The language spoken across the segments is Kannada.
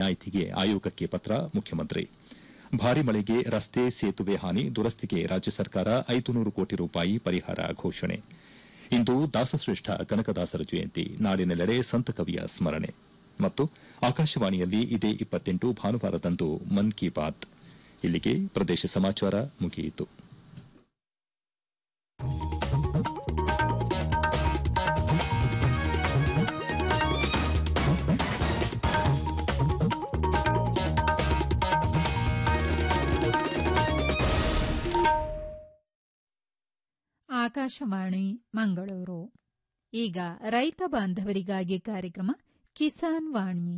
ವಿನಾಯಿತಿಗೆ ಆಯೋಗಕ್ಕೆ ಪತ್ರ ಮುಖ್ಯಮಂತ್ರಿ ಭಾರಿ ಮಳೆಗೆ ರಸ್ತೆ ಸೇತುವೆ ಹಾನಿ ದುರಸ್ತಿಗೆ ರಾಜ್ಯ ಸರ್ಕಾರ ಐದು ನೂರು ಕೋಟಿ ರೂಪಾಯಿ ಪರಿಹಾರ ಘೋಷಣೆ ಇಂದು ದಾಸಶ್ರೇಷ್ಠ ಕನಕದಾಸರ ಜಯಂತಿ ನಾಡಿನೆಲ್ಲೆಡೆ ಸಂತ ಕವಿಯ ಸ್ಮರಣೆ ಮತ್ತು ಆಕಾಶವಾಣಿಯಲ್ಲಿ ಇದೇ ಇಪ್ಪತ್ತೆಂಟು ಭಾನುವಾರದಂದು ಮನ್ ಕಿ ಬಾತ್ ಇಲ್ಲಿಗೆ ಪ್ರದೇಶ ಸಮಾಚಾರ ಮುಗಿಯಿತು ಆಕಾಶವಾಣಿ ಮಂಗಳೂರು ಈಗ ರೈತ ಬಾಂಧವರಿಗಾಗಿ ಕಾರ್ಯಕ್ರಮ ಕಿಸಾನ್ ವಾಣಿ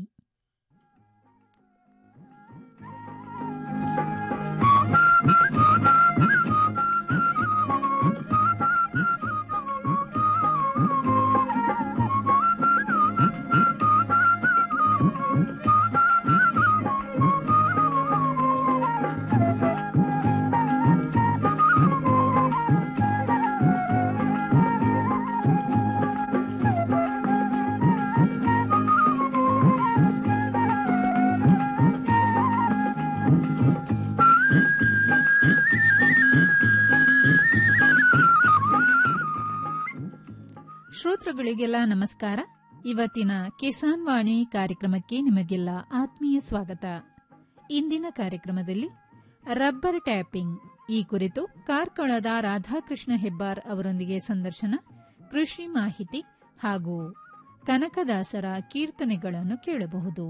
ಶ್ರೋತೃಗಳಿಗೆಲ್ಲ ನಮಸ್ಕಾರ ಇವತ್ತಿನ ಕಿಸಾನ್ ವಾಣಿ ಕಾರ್ಯಕ್ರಮಕ್ಕೆ ನಿಮಗೆಲ್ಲ ಆತ್ಮೀಯ ಸ್ವಾಗತ ಇಂದಿನ ಕಾರ್ಯಕ್ರಮದಲ್ಲಿ ರಬ್ಬರ್ ಟ್ಯಾಪಿಂಗ್ ಈ ಕುರಿತು ಕಾರ್ಕಳದ ರಾಧಾಕೃಷ್ಣ ಹೆಬ್ಬಾರ್ ಅವರೊಂದಿಗೆ ಸಂದರ್ಶನ ಕೃಷಿ ಮಾಹಿತಿ ಹಾಗೂ ಕನಕದಾಸರ ಕೀರ್ತನೆಗಳನ್ನು ಕೇಳಬಹುದು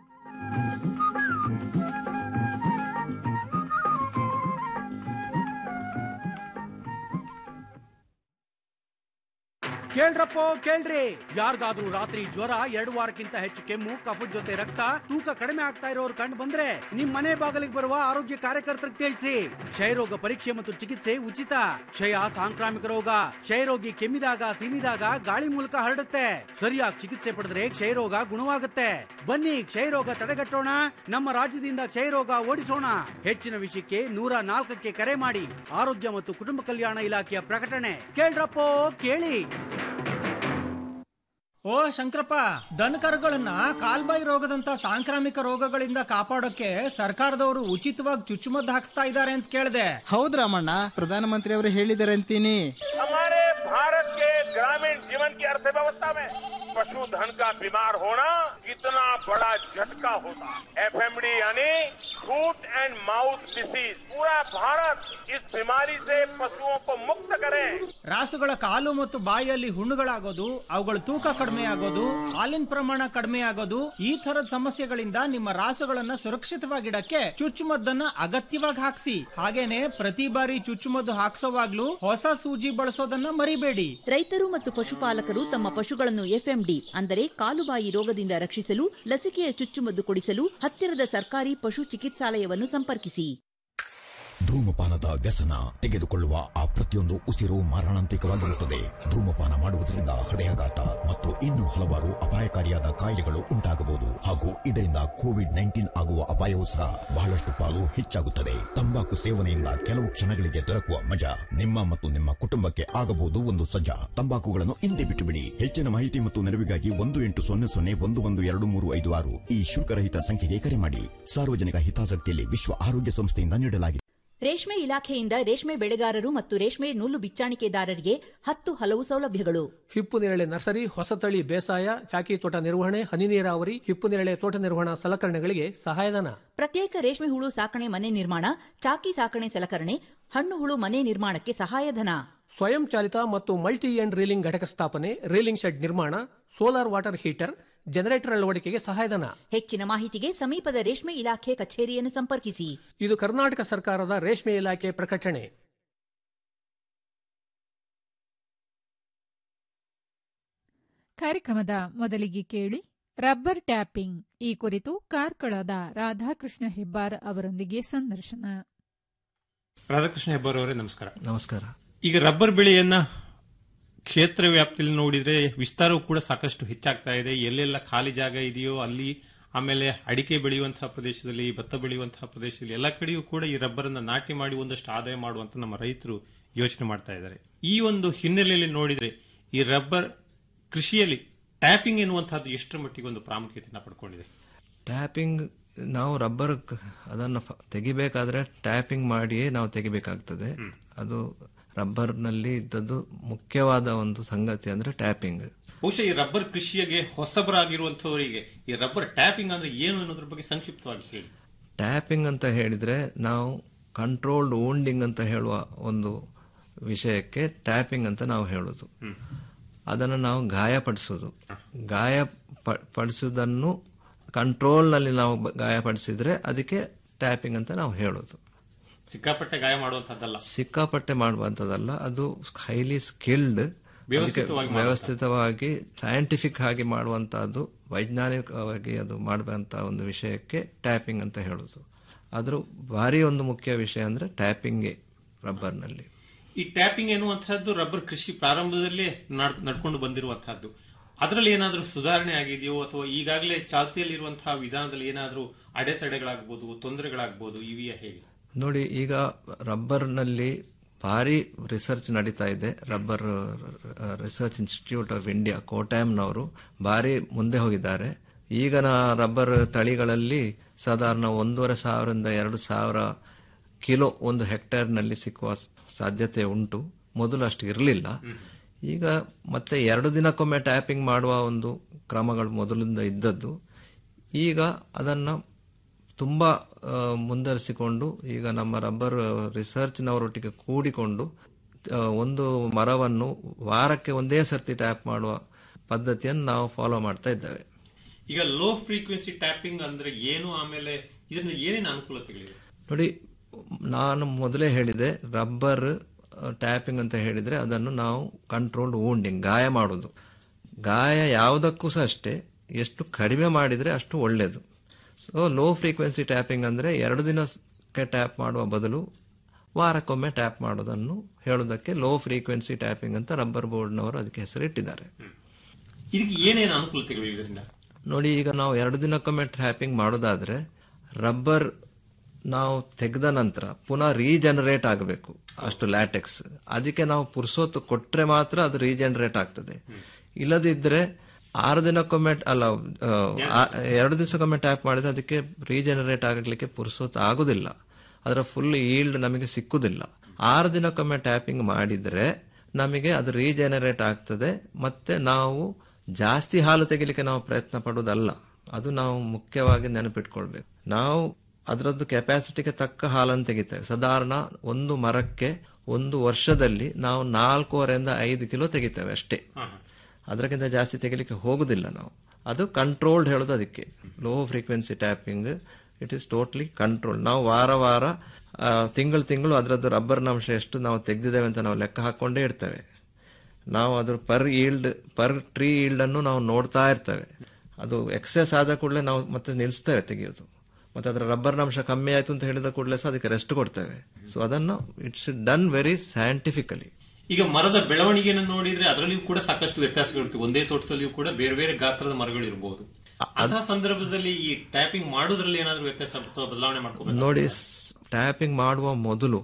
ಕೇಳ್ರಪ್ಪೋ ಕೇಳ್ರಿ ಯಾರಿಗಾದ್ರೂ ರಾತ್ರಿ ಜ್ವರ ಎರಡು ವಾರಕ್ಕಿಂತ ಹೆಚ್ಚು ಕೆಮ್ಮು ಕಫದ ಜೊತೆ ರಕ್ತ ತೂಕ ಕಡಿಮೆ ಆಗ್ತಾ ಇರೋರು ಕಂಡು ಬಂದ್ರೆ ನಿಮ್ ಮನೆ ಬಾಗಿಲಿಗೆ ಬರುವ ಆರೋಗ್ಯ ಕಾರ್ಯಕರ್ತರಿಗೆ ತಿಳಿಸಿ ಕ್ಷಯರೋಗ ಪರೀಕ್ಷೆ ಮತ್ತು ಚಿಕಿತ್ಸೆ ಉಚಿತ ಕ್ಷಯ ಸಾಂಕ್ರಾಮಿಕ ರೋಗ ಕ್ಷಯರೋಗಿ ಕೆಮ್ಮಿದಾಗ ಸೀನಿದಾಗ ಗಾಳಿ ಮೂಲಕ ಹರಡುತ್ತೆ ಸರಿಯಾಗಿ ಚಿಕಿತ್ಸೆ ಪಡೆದ್ರೆ ಕ್ಷಯರೋಗ ಗುಣವಾಗುತ್ತೆ ಬನ್ನಿ ಕ್ಷಯರೋಗ ತಡೆಗಟ್ಟೋಣ ನಮ್ಮ ರಾಜ್ಯದಿಂದ ಕ್ಷಯರೋಗ ಓಡಿಸೋಣ ಹೆಚ್ಚಿನ ವಿಷಯಕ್ಕೆ ನೂರ ನಾಲ್ಕಕ್ಕೆ ಕರೆ ಮಾಡಿ ಆರೋಗ್ಯ ಮತ್ತು ಕುಟುಂಬ ಕಲ್ಯಾಣ ಇಲಾಖೆಯ ಪ್ರಕಟಣೆ ಕೇಳ್ರಪ್ಪೋ ಕೇಳಿ ಓ ಶಂಕರಪ್ಪ ದನಕರುಗಳನ್ನ ಕಾಲ್ಬಾಯಿ ರೋಗದಂತ ಸಾಂಕ್ರಾಮಿಕ ರೋಗಗಳಿಂದ ಕಾಪಾಡೋಕೆ ಸರ್ಕಾರದವರು ಉಚಿತವಾಗಿ ಚುಚ್ಚುಮದ್ದು ಹಾಕ್ಸ್ತಾ ಇದ್ದಾರೆ ಅಂತ ಕೇಳಿದೆ ಹೌದ್ ರಾಮಣ್ಣ ಪ್ರಧಾನಮಂತ್ರಿ ಅವರು ಹೇಳಿದ್ದಾರೆ ಅಂತೀನಿ हमारे भारत के ग्रामीण जीवन की अर्थव्यवस्था में पशुधन का बीमार होना कितना बड़ा झटका होता है एफएमडी यानी फूट एंड माउथ डिसीज पूरा भारत इस बीमारी से पशुओं को मुक्त करे ರಾಸುಗಳ ಕಾಲು ಮತ್ತು ಬಾಯಿಯಲ್ಲಿ ಹುಣ್ಣುಗಳಾಗೋದು ಅವುಗಳ ತೂಕ ಕಡಿಮೆ ಆಗೋದು ಹಾಲಿನ ಪ್ರಮಾಣ ಕಡಿಮೆ ಆಗೋದು ಈ ತರದ ಸಮಸ್ಯೆಗಳಿಂದ ನಿಮ್ಮ ರಾಸುಗಳನ್ನ ಸುರಕ್ಷಿತವಾಗಿಡಕ್ಕೆ ಚುಚ್ಚುಮದ್ದನ್ನ ಅಗತ್ಯವಾಗಿ ಹಾಕ್ಸಿ ಹಾಗೇನೆ ಪ್ರತಿ ಬಾರಿ ಚುಚ್ಚುಮದ್ದು ಹಾಕ್ಸೋವಾಗ್ಲೂ ಹೊಸ ಸೂಜಿ ಬಳಸೋದನ್ನ ಮರಿಬೇಡಿ ರೈತರು ಮತ್ತು ಪಶುಪಾಲಕರು ತಮ್ಮ ಪಶುಗಳನ್ನು ಎಫ್ಎಂಡಿ ಅಂದರೆ ಕಾಲುಬಾಯಿ ರೋಗದಿಂದ ರಕ್ಷಿಸಲು ಲಸಿಕೆಯ ಚುಚ್ಚುಮದ್ದು ಕೊಡಿಸಲು ಹತ್ತಿರದ ಸರ್ಕಾರಿ ಪಶು ಚಿಕಿತ್ಸಾಲಯವನ್ನು ಸಂಪರ್ಕಿಸಿ ಧೂಮಪಾನದ ವ್ಯಸನ ತೆಗೆದುಕೊಳ್ಳುವ ಆ ಪ್ರತಿಯೊಂದು ಉಸಿರು ಮಾರಣಾಂತಿಕವಾಗಿರುತ್ತದೆ ಧೂಮಪಾನ ಮಾಡುವುದರಿಂದ ಹೃದಯಾಘಾತ ಮತ್ತು ಇನ್ನೂ ಹಲವಾರು ಅಪಾಯಕಾರಿಯಾದ ಕಾಯಿಲೆಗಳು ಉಂಟಾಗಬಹುದು ಹಾಗೂ ಇದರಿಂದ ಕೋವಿಡ್ ನೈನ್ಟೀನ್ ಆಗುವ ಅಪಾಯವೂ ಸಹ ಬಹಳಷ್ಟು ಪಾಲು ಹೆಚ್ಚಾಗುತ್ತದೆ ತಂಬಾಕು ಸೇವನೆಯಿಂದ ಕೆಲವು ಕ್ಷಣಗಳಿಗೆ ದೊರಕುವ ಮಜಾ ನಿಮ್ಮ ಮತ್ತು ನಿಮ್ಮ ಕುಟುಂಬಕ್ಕೆ ಆಗಬಹುದು ಒಂದು ಸಜ್ಜಾ ತಂಬಾಕುಗಳನ್ನು ಹಿಂದೆ ಬಿಟ್ಟು ಬಿಡಿ ಹೆಚ್ಚಿನ ಮಾಹಿತಿ ಮತ್ತು ನೆರವಿಗಾಗಿ ಒಂದು ಎಂಟು ಸೊನ್ನೆ ಸೊನ್ನೆ ಒಂದು ಒಂದು ಎರಡು ಮೂರು ಐದು ಆರು ಈ ಶುಲ್ಕರಹಿತ ಸಂಖ್ಯೆಗೆ ಕರೆ ಮಾಡಿ ಸಾರ್ವಜನಿಕ ಹಿತಾಸಕ್ತಿಯಲ್ಲಿ ವಿಶ್ವ ಆರೋಗ್ಯ ಸಂಸ್ಥೆಯಿಂದ ನೀಡಲಾಗಿದೆ ರೇಷ್ಮೆ ಇಲಾಖೆಯಿಂದ ರೇಷ್ಮೆ ಬೆಳೆಗಾರರು ಮತ್ತು ರೇಷ್ಮೆ ನೂಲು ಬಿಚ್ಚಾಣಿಕೆದಾರರಿಗೆ ಹತ್ತು ಹಲವು ಸೌಲಭ್ಯಗಳು ಹಿಪ್ಪು ನೇರಳೆ ನರ್ಸರಿ ಹೊಸತಳಿ ಬೇಸಾಯ ಚಾಕಿ ತೋಟ ನಿರ್ವಹಣೆ ಹನಿ ನೀರಾವರಿ ಹಿಪ್ಪು ನೇರಳೆ ತೋಟ ನಿರ್ವಹಣಾ ಸಲಕರಣೆಗಳಿಗೆ ಸಹಾಯಧನ ಪ್ರತ್ಯೇಕ ರೇಷ್ಮೆ ಹುಳು ಸಾಕಣೆ ಮನೆ ನಿರ್ಮಾಣ ಚಾಕಿ ಸಾಕಣೆ ಸಲಕರಣೆ ಹಣ್ಣು ಹುಳು ಮನೆ ನಿರ್ಮಾಣಕ್ಕೆ ಸಹಾಯಧನ ಸ್ವಯಂ ಚಾಲಿತ ಮತ್ತು ಮಲ್ಟಿ ಎಂಡ್ ರೀಲಿಂಗ್ ಘಟಕ ಸ್ಥಾಪನೆ ರೀಲಿಂಗ್ ಶೆಡ್ ನಿರ್ಮಾಣ ಸೋಲಾರ್ ವಾಟರ್ ಹೀಟರ್ ಜನರೇಟರ್ ಅಳವಡಿಕೆಗೆ ಸಹಾಯಧನ ಹೆಚ್ಚಿನ ಮಾಹಿತಿಗೆ ಸಮೀಪದ ರೇಷ್ಮೆ ಇಲಾಖೆ ಕಚೇರಿಯನ್ನು ಸಂಪರ್ಕಿಸಿ ಇದು ಕರ್ನಾಟಕ ಸರ್ಕಾರದ ರೇಷ್ಮೆ ಇಲಾಖೆ ಪ್ರಕಟಣೆ ಕಾರ್ಯಕ್ರಮದ ಮೊದಲಿಗೆ ಕೇಳಿ ರಬ್ಬರ್ ಟ್ಯಾಪಿಂಗ್ ಈ ಕುರಿತು ಕಾರ್ಕಳದ ರಾಧಾಕೃಷ್ಣ ಹೆಬ್ಬಾರ್ ಅವರೊಂದಿಗೆ ಸಂದರ್ಶನ ರಾಧಾಕೃಷ್ಣ ಹೆಬ್ಬಾರ್ ಅವರೇ ನಮಸ್ಕಾರ ನಮಸ್ಕಾರ ಈಗ ರಬ್ಬರ್ ಬೆಳೆಯನ್ನ ಕ್ಷೇತ್ರ ವ್ಯಾಪ್ತಿಯಲ್ಲಿ ನೋಡಿದ್ರೆ ವಿಸ್ತಾರವೂ ಕೂಡ ಸಾಕಷ್ಟು ಹೆಚ್ಚಾಗ್ತಾ ಇದೆ ಎಲ್ಲೆಲ್ಲ ಖಾಲಿ ಜಾಗ ಇದೆಯೋ ಅಲ್ಲಿ ಆಮೇಲೆ ಅಡಿಕೆ ಬೆಳೆಯುವಂತಹ ಪ್ರದೇಶದಲ್ಲಿ ಭತ್ತ ಬೆಳೆಯುವಂತಹ ಪ್ರದೇಶದಲ್ಲಿ ಎಲ್ಲ ಕಡೆಯೂ ಕೂಡ ಈ ರಬ್ಬರ್ ಅನ್ನ ನಾಟಿ ಮಾಡಿ ಒಂದಷ್ಟು ಆದಾಯ ಮಾಡುವಂತ ನಮ್ಮ ರೈತರು ಯೋಚನೆ ಮಾಡ್ತಾ ಇದ್ದಾರೆ ಈ ಒಂದು ಹಿನ್ನೆಲೆಯಲ್ಲಿ ನೋಡಿದ್ರೆ ಈ ರಬ್ಬರ್ ಕೃಷಿಯಲ್ಲಿ ಟ್ಯಾಪಿಂಗ್ ಎನ್ನುವಂತಹದ್ದು ಎಷ್ಟರ ಮಟ್ಟಿಗೆ ಒಂದು ಪ್ರಾಮುಖ್ಯತೆಯನ್ನು ಪಡ್ಕೊಂಡಿದೆ ಟ್ಯಾಪಿಂಗ್ ನಾವು ರಬ್ಬರ್ ಕ- ಅದನ್ನು ಫ- ತೆಗಿಬೇಕಾದ್ರೆ ಟ್ಯಾಪಿಂಗ್ ಮಾಡಿಯೇ ನಾವು ತೆಗಿಬೇಕಾಗ್ತದೆ ಅದು ರಬ್ಬರ್ನಲ್ಲಿ ಇದ್ದದ್ದು ಮುಖ್ಯವಾದ ಒಂದು ಸಂಗತಿ ಅಂದ್ರೆ ಟ್ಯಾಪಿಂಗ್ ಬಹುಶಃ ಈ ರಬ್ಬರ್ ಕೃಷಿಗೆ ಹೊಸಬರಾಗಿರುವಂತವರಿಗೆ ಈ ರಬ್ಬರ್ ಟ್ಯಾಪಿಂಗ್ ಅಂದ್ರೆ ಏನು ಅನ್ನೋದ್ರ ಬಗ್ಗೆ ಸಂಕ್ಷಿಪ್ತವಾಗಿ ಹೇಳಿ ಟ್ಯಾಪಿಂಗ್ ಅಂತ ಹೇಳಿದ್ರೆ ನಾವು ಕಂಟ್ರೋಲ್ಡ್ ಓಂಡಿಂಗ್ ಅಂತ ಹೇಳುವ ಒಂದು ವಿಷಯಕ್ಕೆ ಟ್ಯಾಪಿಂಗ್ ಅಂತ ನಾವು ಹೇಳೋದು ಅದನ್ನು ನಾವು ಗಾಯಪಡಿಸೋದು ಗಾಯ ಪ- ಪಡಿಸುವುದನ್ನು ಕಂಟ್ರೋಲ್ನಲ್ಲಿ ನಾವು ಬ- ಗಾಯಪಡಿಸಿದ್ರೆ ಅದಕ್ಕೆ ಟ್ಯಾಪಿಂಗ್ ಅಂತ ನಾವು ಹೇಳೋದು ಸಿಕ್ಕಾಪಟ್ಟೆ ಗಾಯ ಮಾಡುವಂತಹದ್ದಲ್ಲ ಸಿಕ್ಕಾಪಟ್ಟೆ ಮಾಡುವಂಥದ್ದಲ್ಲ ಅದು ಹೈಲಿ ಸ್ಕಿಲ್ಡ್ ವ್ಯವಸ್ಥಿತವಾಗಿ ಮಾಡುವಂಥದ್ದು. ವ್ಯವಸ್ಥಿತವಾಗಿ ಸೈಂಟಿಫಿಕ್ ಆಗಿ ಮಾಡುವಂತಹದ್ದು ವೈಜ್ಞಾನಿಕವಾಗಿ ಅದು ಮಾಡುವಂತ ಒಂದು ವಿಷಯಕ್ಕೆ ಟ್ಯಾಪಿಂಗ್ ಅಂತ ಹೇಳೋದು ಆದ್ರೂ ಭಾರಿ ಒಂದು ಮುಖ್ಯ ವಿಷಯ ಅಂದ್ರೆ ಟ್ಯಾಪಿಂಗೇ ರಬ್ಬರ್ನಲ್ಲಿ ಈ ಟ್ಯಾಪಿಂಗ್ ಎನ್ನುವಂತಹದ್ದು ರಬ್ಬರ್ ಕೃಷಿ ಪ್ರಾರಂಭದಲ್ಲೇ ನಡ್- ನಡ್ಕೊಂಡು ಬಂದಿರುವಂತಹದ್ದು ಅದರಲ್ಲಿ ಏನಾದರೂ ಸುಧಾರಣೆ ಆಗಿದೆಯೋ ಅಥವಾ ಈಗಾಗಲೇ ಚಾಲ್ತಿಯಲ್ಲಿರುವಂತಹ ವಿಧಾನದಲ್ಲಿ ಏನಾದರೂ ಅಡೆತಡೆಗಳಾಗಬಹುದು ತೊಂದರೆಗಳಾಗಬಹುದು ಇವಿಯ ಹೇಗೆ ನೋಡಿ ಈಗ ರಬ್ಬರ್ನಲ್ಲಿ ಭಾರಿ ರಿಸರ್ಚ್ ನಡೀತಾ ಇದೆ rubber research institute of India ಕೋಟ್ಯಾಮ್ನವರು ಭಾರಿ ಮುಂದೆ ಹೋಗಿದ್ದಾರೆ ಈಗಿನ ರಬ್ಬರ್ ತಳಿಗಳಲ್ಲಿ ಸಾಧಾರಣ ಒಂದೂವರೆ ಸಾವಿರದಿಂದ ಎರಡು ಸಾವಿರ ಕಿಲೋ ಒಂದು ಹೆಕ್ಟೇರ್ನಲ್ಲಿ ಸಿಕ್ಕುವ ಸಾಧ್ಯತೆ ಉಂಟು ಮೊದಲು ಅಷ್ಟು ಇರಲಿಲ್ಲ ಈಗ ಮತ್ತೆ ಎರಡು ದಿನಕ್ಕೊಮ್ಮೆ ಟ್ಯಾಪಿಂಗ್ ಮಾಡುವ ಒಂದು ಕ್ರಮಗಳು ಮೊದಲಿಂದ ಇದ್ದದ್ದು ಈಗ ಅದನ್ನ ತುಂಬಾ ಆ, ಮುಂದರಿಸಿಕೊಂಡು ಈಗ ನಮ್ಮ ರಬ್ಬರ್ ರಿಸರ್ಚ್ನವರೊಟ್ಟಿಗೆ ಕೂಡಿಕೊಂಡು ಆ, ಒಂದು ಮರವನ್ನು ವಾರಕ್ಕೆ ಒಂದೇ ಸರ್ತಿ ಟ್ಯಾಪ್ ಮಾಡುವ ಪದ್ಧತಿಯನ್ನು ನಾವು ಫಾಲೋ ಮಾಡ್ತಾ ಇದ್ದೇವೆ ಈಗ ಲೋ ಫ್ರೀಕ್ವೆನ್ಸಿ ಟ್ಯಾಪಿಂಗ್ ಅಂದ್ರೆ ಏನು ಆಮೇಲೆ ಇದರಿಂದ ಏನೇನು ಅನುಕೂಲತೆಗಳಿವೆ ನೋಡಿ ನಾನು ಮೊದಲೇ ಹೇಳಿದೆ ರಬ್ಬರ್ ಟ್ಯಾಪಿಂಗ್ ಅಂತ ಹೇಳಿದ್ರೆ ಅದನ್ನು ನಾವು ಕಂಟ್ರೋಲ್ಡ್ ವೂಂಡಿಂಗ್ ಗಾಯ ಮಾಡೋದು ಗಾಯ ಯಾವುದಕ್ಕೂ ಸಹ ಅಷ್ಟೇ ಎಷ್ಟು ಕಡಿಮೆ ಮಾಡಿದ್ರೆ ಅಷ್ಟು ಒಳ್ಳೆಯದು ಸೊ ಲೋ ಫ್ರೀಕ್ವೆನ್ಸಿ ಟ್ಯಾಪಿಂಗ್ ಅಂದ್ರೆ ಎರಡು ದಿನಕ್ಕೆ ಟ್ಯಾಪ್ ಮಾಡುವ ಬದಲು ವಾರಕ್ಕೊಮ್ಮೆ ಟ್ಯಾಪ್ ಮಾಡೋದನ್ನು ಹೇಳೋದಕ್ಕೆ ಲೋ ಫ್ರೀಕ್ವೆನ್ಸಿ ಟ್ಯಾಪಿಂಗ್ ಅಂತ ರಬ್ಬರ್ ಬೋರ್ಡ್ನವರು ಅದಕ್ಕೆ ಹೆಸರಿಟ್ಟಿದ್ದಾರೆ ಇದಕ್ಕೆ ಏನೇನು ಅನುಕೂಲತೆಗಳಿವೆ ಇದರಿಂದ ನೋಡಿ ಈಗ ನಾವು ಎರಡು ದಿನಕ್ಕೊಮ್ಮೆ ಟ್ಯಾಪಿಂಗ್ ಮಾಡೋದಾದ್ರೆ ರಬ್ಬರ್ ನಾವು ತೆಗೆದ ನಂತರ ಪುನಃ ರೀಜನರೇಟ್ ಆಗಬೇಕು ಅಷ್ಟು ಲ್ಯಾಟೆಕ್ಸ್ ಅದಕ್ಕೆ ನಾವು ಪುರ್ಸೋತು ಕೊಟ್ರೆ ಮಾತ್ರ ಅದು ರೀಜನರೇಟ್ ಆಗ್ತದೆ ಇಲ್ಲದಿದ್ರೆ ಆರು ದಿನಕ್ಕೊಮ್ಮೆ ಅಲ್ಲ ಆ, ಆ- ಎರಡು ದಿವಸಕ್ಕೊಮ್ಮೆ ಟ್ಯಾಪ್ ಮಾಡಿದ್ರೆ ಅದಕ್ಕೆ ರೀಜನರೇಟ್ ಆಗಲಿಕ್ಕೆ ಪುರ್ಸೋತ್ ಆಗುದಿಲ್ಲ ಅದರ ಫುಲ್ ಈಲ್ಡ್ ನಮಗೆ ಸಿಕ್ಕುದಿಲ್ಲ ಆರು ದಿನಕ್ಕೊಮ್ಮೆ ಟ್ಯಾಪಿಂಗ್ ಮಾಡಿದ್ರೆ ನಮಗೆ ಅದು ರೀಜನರೇಟ್ ಆಗ್ತದೆ ಮತ್ತೆ ನಾವು ಜಾಸ್ತಿ ಹಾಲು ತೆಗಿಲಿಕ್ಕೆ ನಾವು ಪ್ರಯತ್ನ ಪಡುವುದಲ್ಲ ಅದು ನಾವು ಮುಖ್ಯವಾಗಿ ನೆನಪಿಟ್ಕೊಳ್ಬೇಕು ನಾವು ಅದರದ್ದು ಕೆಪಾಸಿಟಿಗೆ ತಕ್ಕ ಹಾಲನ್ನು ತೆಗಿತೇವೆ ಸಾಧಾರಣ ಒಂದು ಮರಕ್ಕೆ ಒಂದು ವರ್ಷದಲ್ಲಿ ನಾವು ನಾಲ್ಕೂವರೆಯಿಂದ ಐದು ಕಿಲೋ ತೆಗಿತೇವೆ ಅಷ್ಟೇ ಅದಕ್ಕಿಂತ ಜಾಸ್ತಿ ತೆಗಿಲಿಕ್ಕೆ ಹೋಗುದಿಲ್ಲ ನಾವು ಅದು ಕಂಟ್ರೋಲ್ಡ್ ಹೇಳೋದು ಅದಕ್ಕೆ low frequency tapping it is totally control ನಾವು ವಾರ ವಾರ ತಿಂಗಳು ತಿಂಗಳು ಅದರದ್ದು ರಬ್ಬರ್ನ ಅಂಶ ಎಷ್ಟು ನಾವು ತೆಗೆದಿದ್ದೇವೆ ಅಂತ ನಾವು ಲೆಕ್ಕ ಹಾಕೊಂಡೇ ಇರ್ತೇವೆ ನಾವು ಅದ್ರ per yield per tree yield ಅನ್ನು ನಾವು ನೋಡ್ತಾ ಇರ್ತೇವೆ ಅದು ಎಕ್ಸೆಸ್ ಆದ ಕೂಡಲೇ ನಾವು ಮತ್ತೆ ನಿಲ್ಲಿಸ್ತೇವೆ ತೆಗೆಯೋದು ಮತ್ತೆ ಅದರ ರಬ್ಬರ್ನ ಅಂಶ ಕಮ್ಮಿ ಆಯ್ತು ಅಂತ ಹೇಳಿದ ಕೂಡಲೇ ಸಹ ಅದಕ್ಕೆ ರೆಸ್ಟ್ ಕೊಡ್ತೇವೆ ಸೊ ಅದನ್ನು ಇಟ್ಸ್ ಡನ್ ವೆರಿ ಸೈಂಟಿಫಿಕಲಿ ಈಗ ಮರದ ಬೆಳವಣಿಗೆಯನ್ನು ನೋಡಿದ್ರೆ ಅದರಲ್ಲಿಯೂ ಕೂಡ ಸಾಕಷ್ಟು ವ್ಯತ್ಯಾಸಗಳಿರ್ತವೆ ಒಂದೇ ತೋಟದಲ್ಲಿಯೂ ಕೂಡ ಬೇರೆ ಬೇರೆ ಗಾತ್ರದ ಮರಗಳು ಇರಬಹುದು ಅಂತಹ ಸಂದರ್ಭದಲ್ಲಿ ಈ ಟ್ಯಾಪಿಂಗ್ ಮಾಡೋದ್ರಲ್ಲಿ ಏನಾದ್ರೂ ವ್ಯತ್ಯಾಸ ಅಥವಾ ಬದಲಾವಣೆ ಮಾಡ್ಕೋಬೇಕು ನೋಡಿ ಟ್ಯಾಪಿಂಗ್ ಮಾಡುವ ಮೊದಲು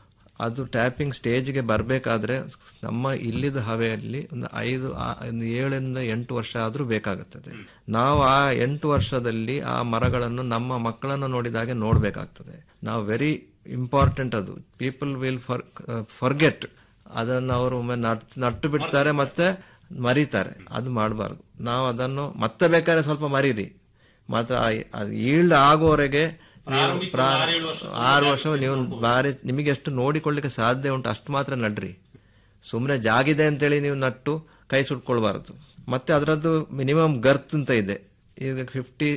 ಅದು ಟ್ಯಾಪಿಂಗ್ ಸ್ಟೇಜ್ಗೆ ಬರಬೇಕಾದ್ರೆ ನಮ್ಮ ಇಲ್ಲಿದ ಹವೆಯಲ್ಲಿ ಒಂದು ಐದು ಆ- ಒಂದು ಏಳರಿಂದ ಎಂಟು ವರ್ಷ ಆದ್ರೂ ಬೇಕಾಗುತ್ತದೆ ನಾವು ಆ ಎಂಟು ವರ್ಷದಲ್ಲಿ ಆ ಮರಗಳನ್ನು ನಮ್ಮ ಮಕ್ಕಳನ್ನು ನೋಡಿದಾಗೆ ನೋಡ್ಬೇಕಾಗ್ತದೆ ನಾವು ವೆರಿ ಇಂಪಾರ್ಟೆಂಟ್ ಅದು ಪೀಪಲ್ ವಿಲ್ ಫಾರ್ ಫರ್ಗೆಟ್ ಅದನ್ನು ಅವರು ಒಮ್ಮೆ ನಟ್- ನಟ್ಟು ಬಿಡ್ತಾರೆ ಮತ್ತೆ ಮರೀತಾರೆ ಅದು ಮಾಡಬಾರ್ದು ನಾವು ಅದನ್ನು ಮತ್ತೆ ಬೇಕಾದ್ರೆ ಸ್ವಲ್ಪ ಮರೀರಿ ಮಾತ್ರ ಆ- ಅದು ಈಲ್ಡ್ ಆಗೋವರೆಗೆ ನೀವು ಪ್ರಾ- ಆರು ವರ್ಷ ನೀವು ಬಾರಿ ನಿಮಗೆ ಎಷ್ಟು ನೋಡಿಕೊಳ್ಳಿಕ್ಕೆ ಸಾಧ್ಯ ಉಂಟು ಅಷ್ಟು ಮಾತ್ರ ನಡ್ರಿ ಸುಮ್ಮನೆ ಜಾಗಿದೆ ಅಂತೇಳಿ ನೀವು ನಟ್ಟು ಕೈ ಸುಟ್ಕೊಳ್ಬಾರದು ಮತ್ತೆ ಅದರದ್ದು ಮಿನಿಮಮ್ ಗರ್ತ್ ಅಂತ ಇದೆ ಈಗ fifty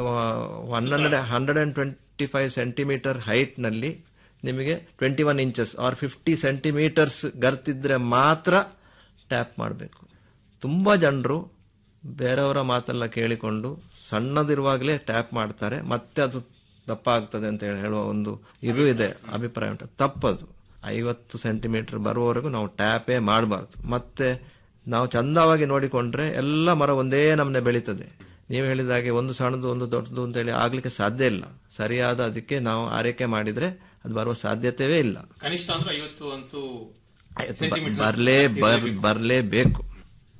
one hundred hundred and twenty five centimetre height ನಲ್ಲಿ ನಿಮಗೆ twenty one inches or fifty centimetres girth ಇದ್ರೆ ಮಾತ್ರ ಟ್ಯಾಪ್ ಮಾಡಬೇಕು ತುಂಬಾ ಜನರು ಬೇರೆಯವರ ಮಾತೆಲ್ಲ ಕೇಳಿಕೊಂಡು ಸಣ್ಣದಿರುವಾಗಲೇ ಟ್ಯಾಪ್ ಮಾಡ್ತಾರೆ ಮತ್ತೆ ಅದು ದಪ್ಪ ಆಗ್ತದೆ ಅಂತ ಹೇಳಿ ಹೇಳುವ ಒಂದು ಇದು ಇದೆ ಅಭಿಪ್ರಾಯ ಉಂಟು ತಪ್ಪದು ಐವತ್ತು ಸೆಂಟಿಮೀಟರ್ ಬರುವವರೆಗೂ ನಾವು ಟ್ಯಾಪೇ ಮಾಡಬಾರ್ದು ಮತ್ತೆ ನಾವು ಚಂದವಾಗಿ ನೋಡಿಕೊಂಡ್ರೆ ಎಲ್ಲ ಮರ ಒಂದೇ ನಮ್ನೆ ಬೆಳೀತದೆ ನೀವು ಹೇಳಿದ ಹಾಗೆ ಒಂದು ಸಣ್ಣದು ಒಂದು ದೊಡ್ಡದು ಅಂತ ಹೇಳಿ ಆಗ್ಲಿಕ್ಕೆ ಸಾಧ್ಯ ಇಲ್ಲ ಸರಿಯಾದ ಅದಕ್ಕೆ ನಾವು ಆರೈಕೆ ಮಾಡಿದ್ರೆ ಅದು ಬರುವ ಸಾಧ್ಯತೆಯೇ ಇಲ್ಲ ಕನಿಷ್ಠ ಅಂದ್ರೆ ಐವತ್ತು ಅಂತೂ ಬರ್ಲೇ ಬರ್ ಬರ್ಲೇಬೇಕು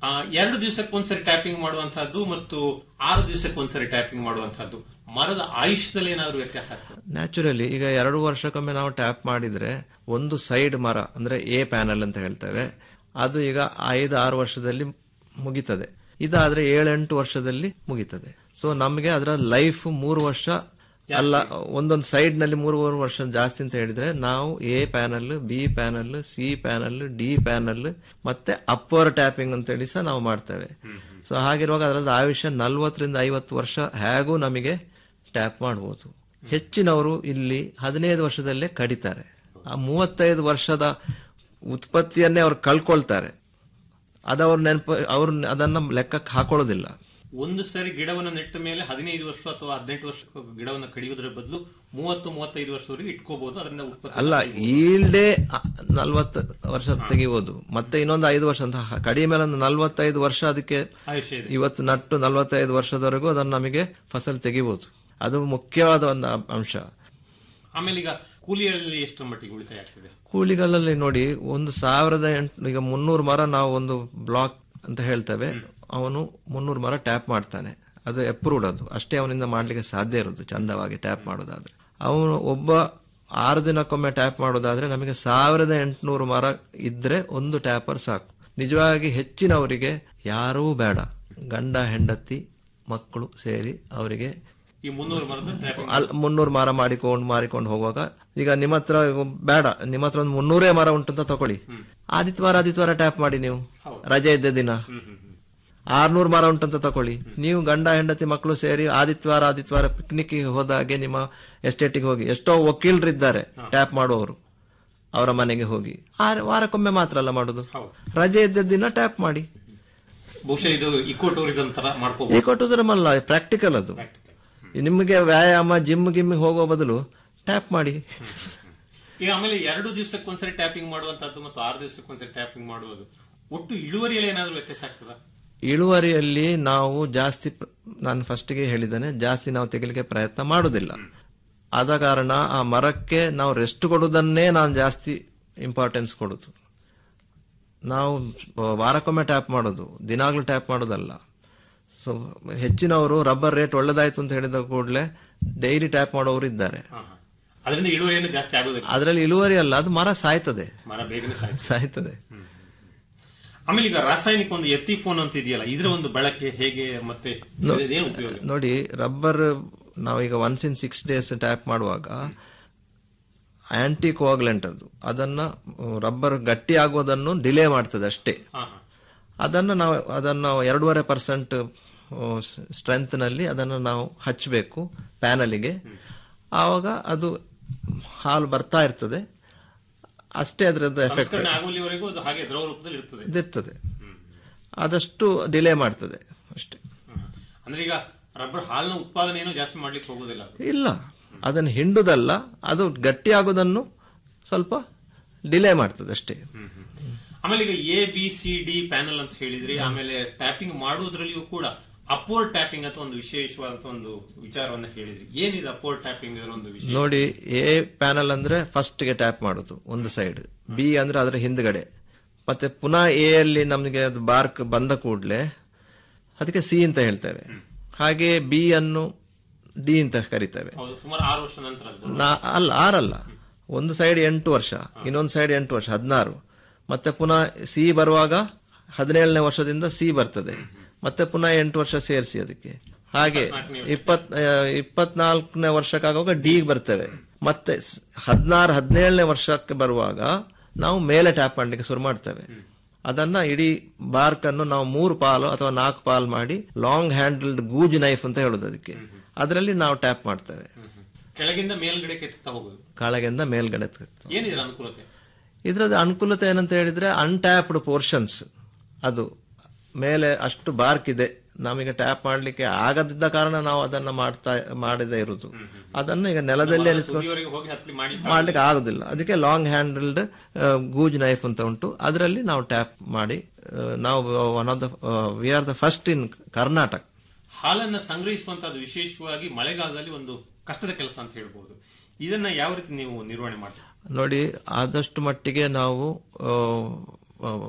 ಆ, ಎರಡು ದಿವಸಕ್ಕೊಂದ್ಸರಿ ಟ್ಯಾಪಿಂಗ್ ಮಾಡುವಂತಹದ್ದು ಮತ್ತು ಆರು ದಿವಸಕ್ಕೊಂದ್ಸರಿ ಟ್ಯಾಪಿಂಗ್ ಮಾಡುವಂತಹದ್ದು ಮರದ ಆಯುಷ್ಯದಲ್ಲಿ ಏನಾದರೂ ವ್ಯತ್ಯಾಸ ಆಗ್ತದೆ ನ್ಯಾಚುರಲಿ ಈಗ ಎರಡು ವರ್ಷಕ್ಕೊಮ್ಮೆ ನಾವು ಟ್ಯಾಪ್ ಮಾಡಿದ್ರೆ ಒಂದು ಸೈಡ್ ಮರ ಅಂದ್ರೆ ಎ ಪ್ಯಾನಲ್ ಅಂತ ಹೇಳ್ತೇವೆ ಅದು ಈಗ ಐದು ಆರು ವರ್ಷದಲ್ಲಿ ಮುಗಿತದೆ ಇದಾದ್ರೆ ಏಳೆಂಟು ವರ್ಷದಲ್ಲಿ ಮುಗಿತದೆ ಸೊ ನಮಗೆ ಅದರ ಲೈಫ್ ಮೂರು ವರ್ಷ ಅಲ್ಲ ಒಂದೊಂದು ಸೈಡ್ ನಲ್ಲಿ ಮೂರು ಮೂರು ವರ್ಷ ಜಾಸ್ತಿ ಅಂತ ಹೇಳಿದ್ರೆ ನಾವು A panel B panel C panel D panel ಮತ್ತೆ ಅಪ್ಪರ್ ಟ್ಯಾಪಿಂಗ್ ಅಂತ ಹೇಳಿ ಸಹ ನಾವು ಮಾಡ್ತೇವೆ ಸೊ ಹಾಗಿರುವಾಗ ಅದರದ ಆಯುಷ್ಯ ನಲ್ವತ್ತರಿಂದ ಐವತ್ತು ವರ್ಷ ಹೇಗೂ ನಮಗೆ ಟ್ಯಾಪ್ ಮಾಡಬಹುದು ಹೆಚ್ಚಿನವರು ಇಲ್ಲಿ ಹದಿನೈದು ವರ್ಷದಲ್ಲೇ ಕಡಿತಾರೆ ಆ ಮೂವತ್ತೈದು ವರ್ಷದ ಉತ್ಪತ್ತಿಯನ್ನೇ ಅವ್ರು ಕಳ್ಕೊಳ್ತಾರೆ ಅದವ್ರ ನೆನಪು ಅವ್ರು ಅದನ್ನ ಲೆಕ್ಕಕ್ಕೆ ಹಾಕೊಳ್ಳೋದಿಲ್ಲ ಒಂದು ಸರಿ ಗಿಡವನ್ನು ನೆಟ್ಟ ಮೇಲೆ ಹದಿನೈದು ವರ್ಷ ಅಥವಾ ಹದಿನೆಂಟು ವರ್ಷ ಗಿಡವನ್ನು ಕಡಿಯುವುದರ ಬದಲು ಮೂವತ್ತು ಮೂವತ್ತೈದು ವರ್ಷದವರೆಗೆ ಇಟ್ಕೋಬಹುದು ಅದರಿಂದ ಉತ್ಪತ್ತಿ ಅಲ್ಲ ಈಲ್ಡೇ ನಲ್ವತ್ತು ವರ್ಷ ತೆಗಿಬಹುದು ಮತ್ತೆ ಇನ್ನೊಂದು ಐದು ವರ್ಷ ಅಂತ ಕಡಿಮೆ ಒಂದು ನಲ್ವತ್ತೈದು ವರ್ಷ ಅದಕ್ಕೆ ಆಯುಷ್ಯ ಇದೆ ಇವತ್ತು ನಟ್ಟು ನಲ್ವತ್ತೈದು ವರ್ಷದವರೆಗೂ ಅದನ್ನು ನಮಗೆ ಫಸಲ್ ತೆಗಿಬಹುದು ಅದು ಮುಖ್ಯವಾದ ಒಂದು ಅಂಶ ಆಮೇಲೆ ಈಗ ಕೂಲಿಯಲ್ಲಿ ಎಷ್ಟರ ಮಟ್ಟಿಗೆ ಉಳಿತಾಯ ಆಗ್ತದೆ ಕೂಲಿಗಳಲ್ಲಿ ನೋಡಿ ಒಂದು ಸಾವಿರದ ಎಂಟು ಈಗ ಮುನ್ನೂರು ಮರ ನಾವು ಒಂದು ಬ್ಲಾಕ್ ಅಂತ ಹೇಳ್ತೇವೆ ಅವನು ಮುನ್ನೂರು ಮರ ಟ್ಯಾಪ್ ಮಾಡ್ತಾನೆ ಅದು ಅಪ್ರೂವ್ಡ್ ಅದು ಅಷ್ಟೇ ಅವನಿಂದ ಮಾಡ್ಲಿಕ್ಕೆ ಸಾಧ್ಯ ಇರೋದು ಚಂದವಾಗಿ ಟ್ಯಾಪ್ ಮಾಡೋದಾದ್ರೆ ಅವನು ಒಬ್ಬ ಆರು ದಿನಕ್ಕೊಮ್ಮೆ ಟ್ಯಾಪ್ ಮಾಡೋದಾದ್ರೆ ನಮಗೆ ಸಾವಿರದ ಎಂಟುನೂರು ಮರ ಇದ್ರೆ ಒಂದು ಟ್ಯಾಪರ್ ಸಾಕು ನಿಜವಾಗಿ ಹೆಚ್ಚಿನವರಿಗೆ ಯಾರೂ ಬೇಡ ಗಂಡ ಹೆಂಡತಿ ಮಕ್ಕಳು ಸೇರಿ ಅವರಿಗೆ ಈ ಮುನ್ನೂರು ಮರದ ಟ್ಯಾಪಿಂಗ್ ಅಲ್ ಮುನ್ನೂರು ಮರ ಮಾಡಿಕೊಂಡು ಮಾರಿಕೊಂಡು ಹೋಗುವಾಗ ಈಗ ನಿಮ್ಮ ಹತ್ರ ಬೇಡ ನಿಮ್ಮ ಹತ್ರ ಒಂದು ಮುನ್ನೂರೇ ಮರ ಉಂಟು ಅಂತ ತಕೊಳ್ಳಿ ಆದಿತ್ಯವಾರ ಆದಿತ್ಯವಾರ ಟ್ಯಾಪ್ ಮಾಡಿ ನೀವು ರಜೆ ಇದ್ದ ದಿನ ಆರ್ನೂರು ಮರ ಉಂಟಂತ ತಕೊಳ್ಳಿ ನೀವು ಗಂಡ ಹೆಂಡತಿ ಮಕ್ಕಳು ಸೇರಿ ಆದಿತ್ಯವಾರ ಆದಿತ್ಯವಾರ ಪಿಕ್ನಿಕ್ ಹೋದಾಗೆ ನಿಮ್ಮ ಎಸ್ಟೇಟಿಗೆ ಹೋಗಿ ಎಷ್ಟೋ ವಕೀಲರಿದ್ದಾರೆ ಟ್ಯಾಪ್ ಮಾಡುವವರು ಅವರ ಮನೆಗೆ ಹೋಗಿ ಆರ್- ವಾರಕ್ಕೊಮ್ಮೆ ಮಾತ್ರ ಅಲ್ಲ ಮಾಡುದು ರಜೆ ಇದ್ದ ದಿನ ಟ್ಯಾಪ್ ಮಾಡಿ ಬಹುಶಃ ಇದು ಇಕೋ ಟೂರಿಸಂ ತರ ಮಾಡ್ಕೋಬಹುದು ಈ ಕೊಟ್ಟುದ್ರಮ್ ಅಲ್ಲ ಪ್ರಾಕ್ಟಿಕಲ್ ಅದು ನಿಮಗೆ ವ್ಯಾಯಾಮ ಜಿಮ್ ಗಿಮ್ ಹೋಗೋ ಬದಲು ಟ್ಯಾಪ್ ಮಾಡಿ ಈಗ ಆಮೇಲೆ ಎರಡು ದಿವಸಕ್ಕೊಂದ್ಸರಿ ಟ್ಯಾಪಿಂಗ್ ಮಾಡುವಂತಹದ್ದು ಮತ್ತು ಆರು ದಿವಸಕ್ಕೊಂದ್ಸರಿ ಟ್ಯಾಪಿಂಗ್ ಮಾಡುವುದು ಒಟ್ಟು ಇಳುವರಿಯಲ್ಲಿ ಏನಾದರೂ ವ್ಯತ್ಯಾಸ ಆಗ್ತದ ಇಳುವರಿಯಲ್ಲಿ ನಾವು ಜಾಸ್ತಿ ಪ್ರ- ನಾನು ಫಸ್ಟ್ಗೆ ಹೇಳಿದ್ದೇನೆ ಜಾಸ್ತಿ ನಾವು ತೆಗಿಲಿಕ್ಕೆ ಪ್ರಯತ್ನ ಮಾಡುದಿಲ್ಲ ಆದ ಕಾರಣ ಆ ಮರಕ್ಕೆ ನಾವು ರೆಸ್ಟ್ ಕೊಡುವುದನ್ನೇ ನಾನು ಜಾಸ್ತಿ ಇಂಪಾರ್ಟೆನ್ಸ್ ಕೊಡುದು ನಾವು ವಾರಕ್ಕೊಮ್ಮೆ ಟ್ಯಾಪ್ ಮಾಡೋದು ದಿನಾಗ್ಲೂ ಟ್ಯಾಪ್ ಮಾಡೋದಲ್ಲ ಸೊ ಹೆಚ್ಚಿನವರು ರಬ್ಬರ್ ರೇಟ್ ಒಳ್ಳೆದಾಯ್ತು ಅಂತ ಹೇಳಿದ ಕೂಡಲೇ ಡೈಲಿ ಟ್ಯಾಪ್ ಮಾಡೋರು ಇದ್ದಾರೆ ಅದರಿಂದ ಇಳುವರಿಯನ್ನು ಜಾಸ್ತಿ ಆಗೋದಿಲ್ಲ ಅದರಲ್ಲಿ ಇಳುವರಿ ಅಲ್ಲ ಅದು ಮರ ಸಾಯ್ತದೆ ಮರ ಬೇಗನೆ ಸಾಯ್ತದೆ ಸಾಯ್ತದೆ ಆಮೇಲೆ ಈಗ ರಾಸಾಯನಿಕ ಒಂದು ಎತ್ತಿ ಫೋನ್ ಅಂತ ಇದೆಯಲ್ಲ ಇದರ ಒಂದು ಬಳಕೆ ಹೇಗೆ ಮತ್ತೆ ನೋ- ಇದೇನು ಉಪಯೋಗ ನೋಡಿ ರಬ್ಬರ್ ನಾವೀಗ once in six days tap ಮಾಡುವಾಗ ಆಂಟಿ ಕೋಗ್ಲೆಂಟ್ ಅದು ಅದನ್ನ ರಬ್ಬರ್ ಗಟ್ಟಿ ಆಗೋದನ್ನು ಡಿಲೇ ಮಾಡ್ತದೆ ಅಷ್ಟೇ ಹಾ, ಹಾ. ಅದನ್ನು ನಾವು ಅದನ್ನು ಎರಡೂವರೆ ಪರ್ಸೆಂಟ್ ಸ್ಟ್ರೆಂತ್ ನಲ್ಲಿ ಅದನ್ನು ನಾವು ಹಚ್ಚಬೇಕು ಪ್ಯಾನಲಿಗೆ ಆವಾಗ ಅದು ಹಾಲು ಬರ್ತಾ ಇರ್ತದೆ ಅಷ್ಟೇ ಅದರದ್ದು ಎಫೆಕ್ಟ್ ಸಂಸ್ಕರಣೆ ಆಗುವಲ್ಲಿವರೆಗೂ ಅದು ಹಾಗೆ ದ್ರವ ರೂಪದಲ್ಲಿ ಇರ್ತದೆ ಇದಿರ್ತದೆ ಆದಷ್ಟು ಡಿಲೇ ಮಾಡ್ತದೆ ಅಷ್ಟೇ ಅಂದ್ರೆ ಈಗ ರಬ್ಬರ್ ಹಾಲಿನ ಉತ್ಪಾದನೆ ಏನು ಜಾಸ್ತಿ ಮಾಡ್ಲಿಕ್ಕೆ ಹೋಗುದಿಲ್ಲ ಅದು. ಇಲ್ಲ ಅದನ್ನು ಹಿಂಡುದಲ್ಲ ಅದು ಗಟ್ಟಿ ಆಗೋದನ್ನು ಸ್ವಲ್ಪ ಡಿಲೇ ಮಾಡ್ತದೆ ಅಷ್ಟೇ ಆಮೇಲೆ ಈಗ A B C D panel ಅಂತ ಹೇಳಿದ್ರಿ ಆಮೇಲೆ ಟ್ಯಾಪಿಂಗ್ ಮಾಡುವುದರಲ್ಲಿಯೂ ಕೂಡ ಅಪೋರ್ಡ್ ಟ್ಯಾಪಿಂಗ್ ಅಂತ ಒಂದು ವಿಶೇಷವಾದಂತ ಒಂದು ವಿಚಾರವನ್ನ ಹೇಳಿದ್ರಿ ಏನಿದೆ ಅಪೋರ್ಡ್ ಟ್ಯಾಪಿಂಗ್ ಇದರ ಒಂದು ವಿಶೇಷ ನೋಡಿ ಎ ಪ್ಯಾನಲ್ ಅಂದ್ರೆ ಫಸ್ಟ್ ಗೆ ಟ್ಯಾಪ್ ಮಾಡೋದು ಒಂದು ಸೈಡ್ ಬಿ ಅಂದ್ರೆ ಅದರ ಹಿಂದ್ಗಡೆ ಮತ್ತೆ ಪುನಃ ಎ ಅಲ್ಲಿ ನಮಗೆ ಅದು ಬಾರ್ಕ್ ಬಂದ ಕೂಡಲೇ ಅದಕ್ಕೆ ಸಿ ಅಂತ ಹೇಳ್ತೇವೆ ಹಾಗೆ ಬಿ ಅನ್ನು ಡಿ ಅಂತ ಕರಿತೇವೆ ಹೌದು ಸುಮಾರು ಆರು ವರ್ಷ ನಂತರ ಅದು. ನಾ- ಅಲ್ಲ ಆರಲ್ಲ ಒಂದು ಸೈಡ್ ಎಂಟು ವರ್ಷ ಇನ್ನೊಂದು ಸೈಡ್ ಎಂಟು ವರ್ಷ ಹದಿನಾರು ಮತ್ತೆ ಪುನಃ ಸಿ ಬರುವಾಗ ಹದಿನೇಳನೇ ವರ್ಷದಿಂದ ಸಿ ಬರ್ತದೆ ಮತ್ತೆ ಪುನಃ ಎಂಟು ವರ್ಷ ಸೇರಿಸಿ ಅದಕ್ಕೆ ಹಾಗೆ ಇಪ್ಪತ್ ಆ, ಇಪ್ಪತ್ನಾಲ್ಕನೇ ವರ್ಷಕ್ಕಾಗುವಾಗ ಡಿ ಬರ್ತೇವೆ ಮತ್ತೆ ಸ್- ಹದಿನಾರು ಹದಿನೇಳನೇ ವರ್ಷಕ್ಕೆ ಬರುವಾಗ ನಾವು ಮೇಲೆ ಟ್ಯಾಪ್ ಮಾಡ್ಲಿಕ್ಕೆ ಶುರು ಮಾಡ್ತೇವೆ ಅದನ್ನ ಇಡೀ ಬಾರ್ಕ್ ಅನ್ನು ನಾವು ಮೂರು ಪಾಲು ಅಥವಾ ನಾಲ್ಕು ಪಾಲು ಮಾಡಿ ಲಾಂಗ್ ಹ್ಯಾಂಡಲ್ಡ್ ಗೂಜ್ ನೈಫ್ ಅಂತ ಹೇಳುದು ಅದಕ್ಕೆ ಅದರಲ್ಲಿ ನಾವು ಟ್ಯಾಪ್ ಮಾಡ್ತೇವೆ ಕೆಳಗಿಂದ ಮೇಲ್ಗಡೆ ಕೆತ್ತಾ ಹೋಗುದು ಕೆಳಗಿಂದ ಮೇಲ್ಗಡೆ ಏನಿದ್ರ ಅನುಕೂಲತೆ ಇದ್ರದ್ದು ಅನುಕೂಲತೆ ಏನಂತ ಹೇಳಿದ್ರೆ ಅನ್ಟ್ಯಾಪ್ಡ್ ಪೋರ್ಷನ್ಸ್ ಅದು ಮೇಲೆ ಅಷ್ಟು ಬಾರ್ಕ್ ಇದೆ ನಮಗೆ ಟ್ಯಾಪ್ ಮಾಡ್ಲಿಕ್ಕೆ ಆಗದಿದ್ದ ಕಾರಣ ನಾವು ಅದನ್ನ ಮಾಡ್ತಾ ಮಾಡದೇ ಇರುದು ಅದನ್ನು ಈಗ ನೆಲದಲ್ಲೇ ನಿಂತ್ಕೊಂಡು ತುದಿಯವರೆಗೆ ಹೋಗಿ ಹತ್ಲಿ ಮಾಡಿ ಮಾಡ್ಲಿಕ್ಕೆ ಆಗುದಿಲ್ಲ ಅದಕ್ಕೆ ಲಾಂಗ್ ಹ್ಯಾಂಡಲ್ಡ್ ಗೂಜ್ ನೈಫ್ ಅಂತ ಉಂಟು ಅದರಲ್ಲಿ ನಾವು ಟ್ಯಾಪ್ ಮಾಡಿ ಆ, ನಾವು one of the V R the first in Karnataka ಹಾಲನ್ನ ಸಂಗ್ರಹಿಸುವಂತದ್ದು ವಿಶೇಷವಾಗಿ ಮಳೆಗಾಲದಲ್ಲಿ ಒಂದು ಕಷ್ಟದ ಕೆಲಸ ಅಂತ ಹೇಳ್ಬಹುದು ಇದನ್ನ ಯಾವ ರೀತಿ ನೀವು ನಿರ್ವಹಣೆ ಮಾಡ್ತೀರಿ ನೋಡಿ ಆದಷ್ಟು ಮಟ್ಟಿಗೆ ನಾವು ಆ, ಆ,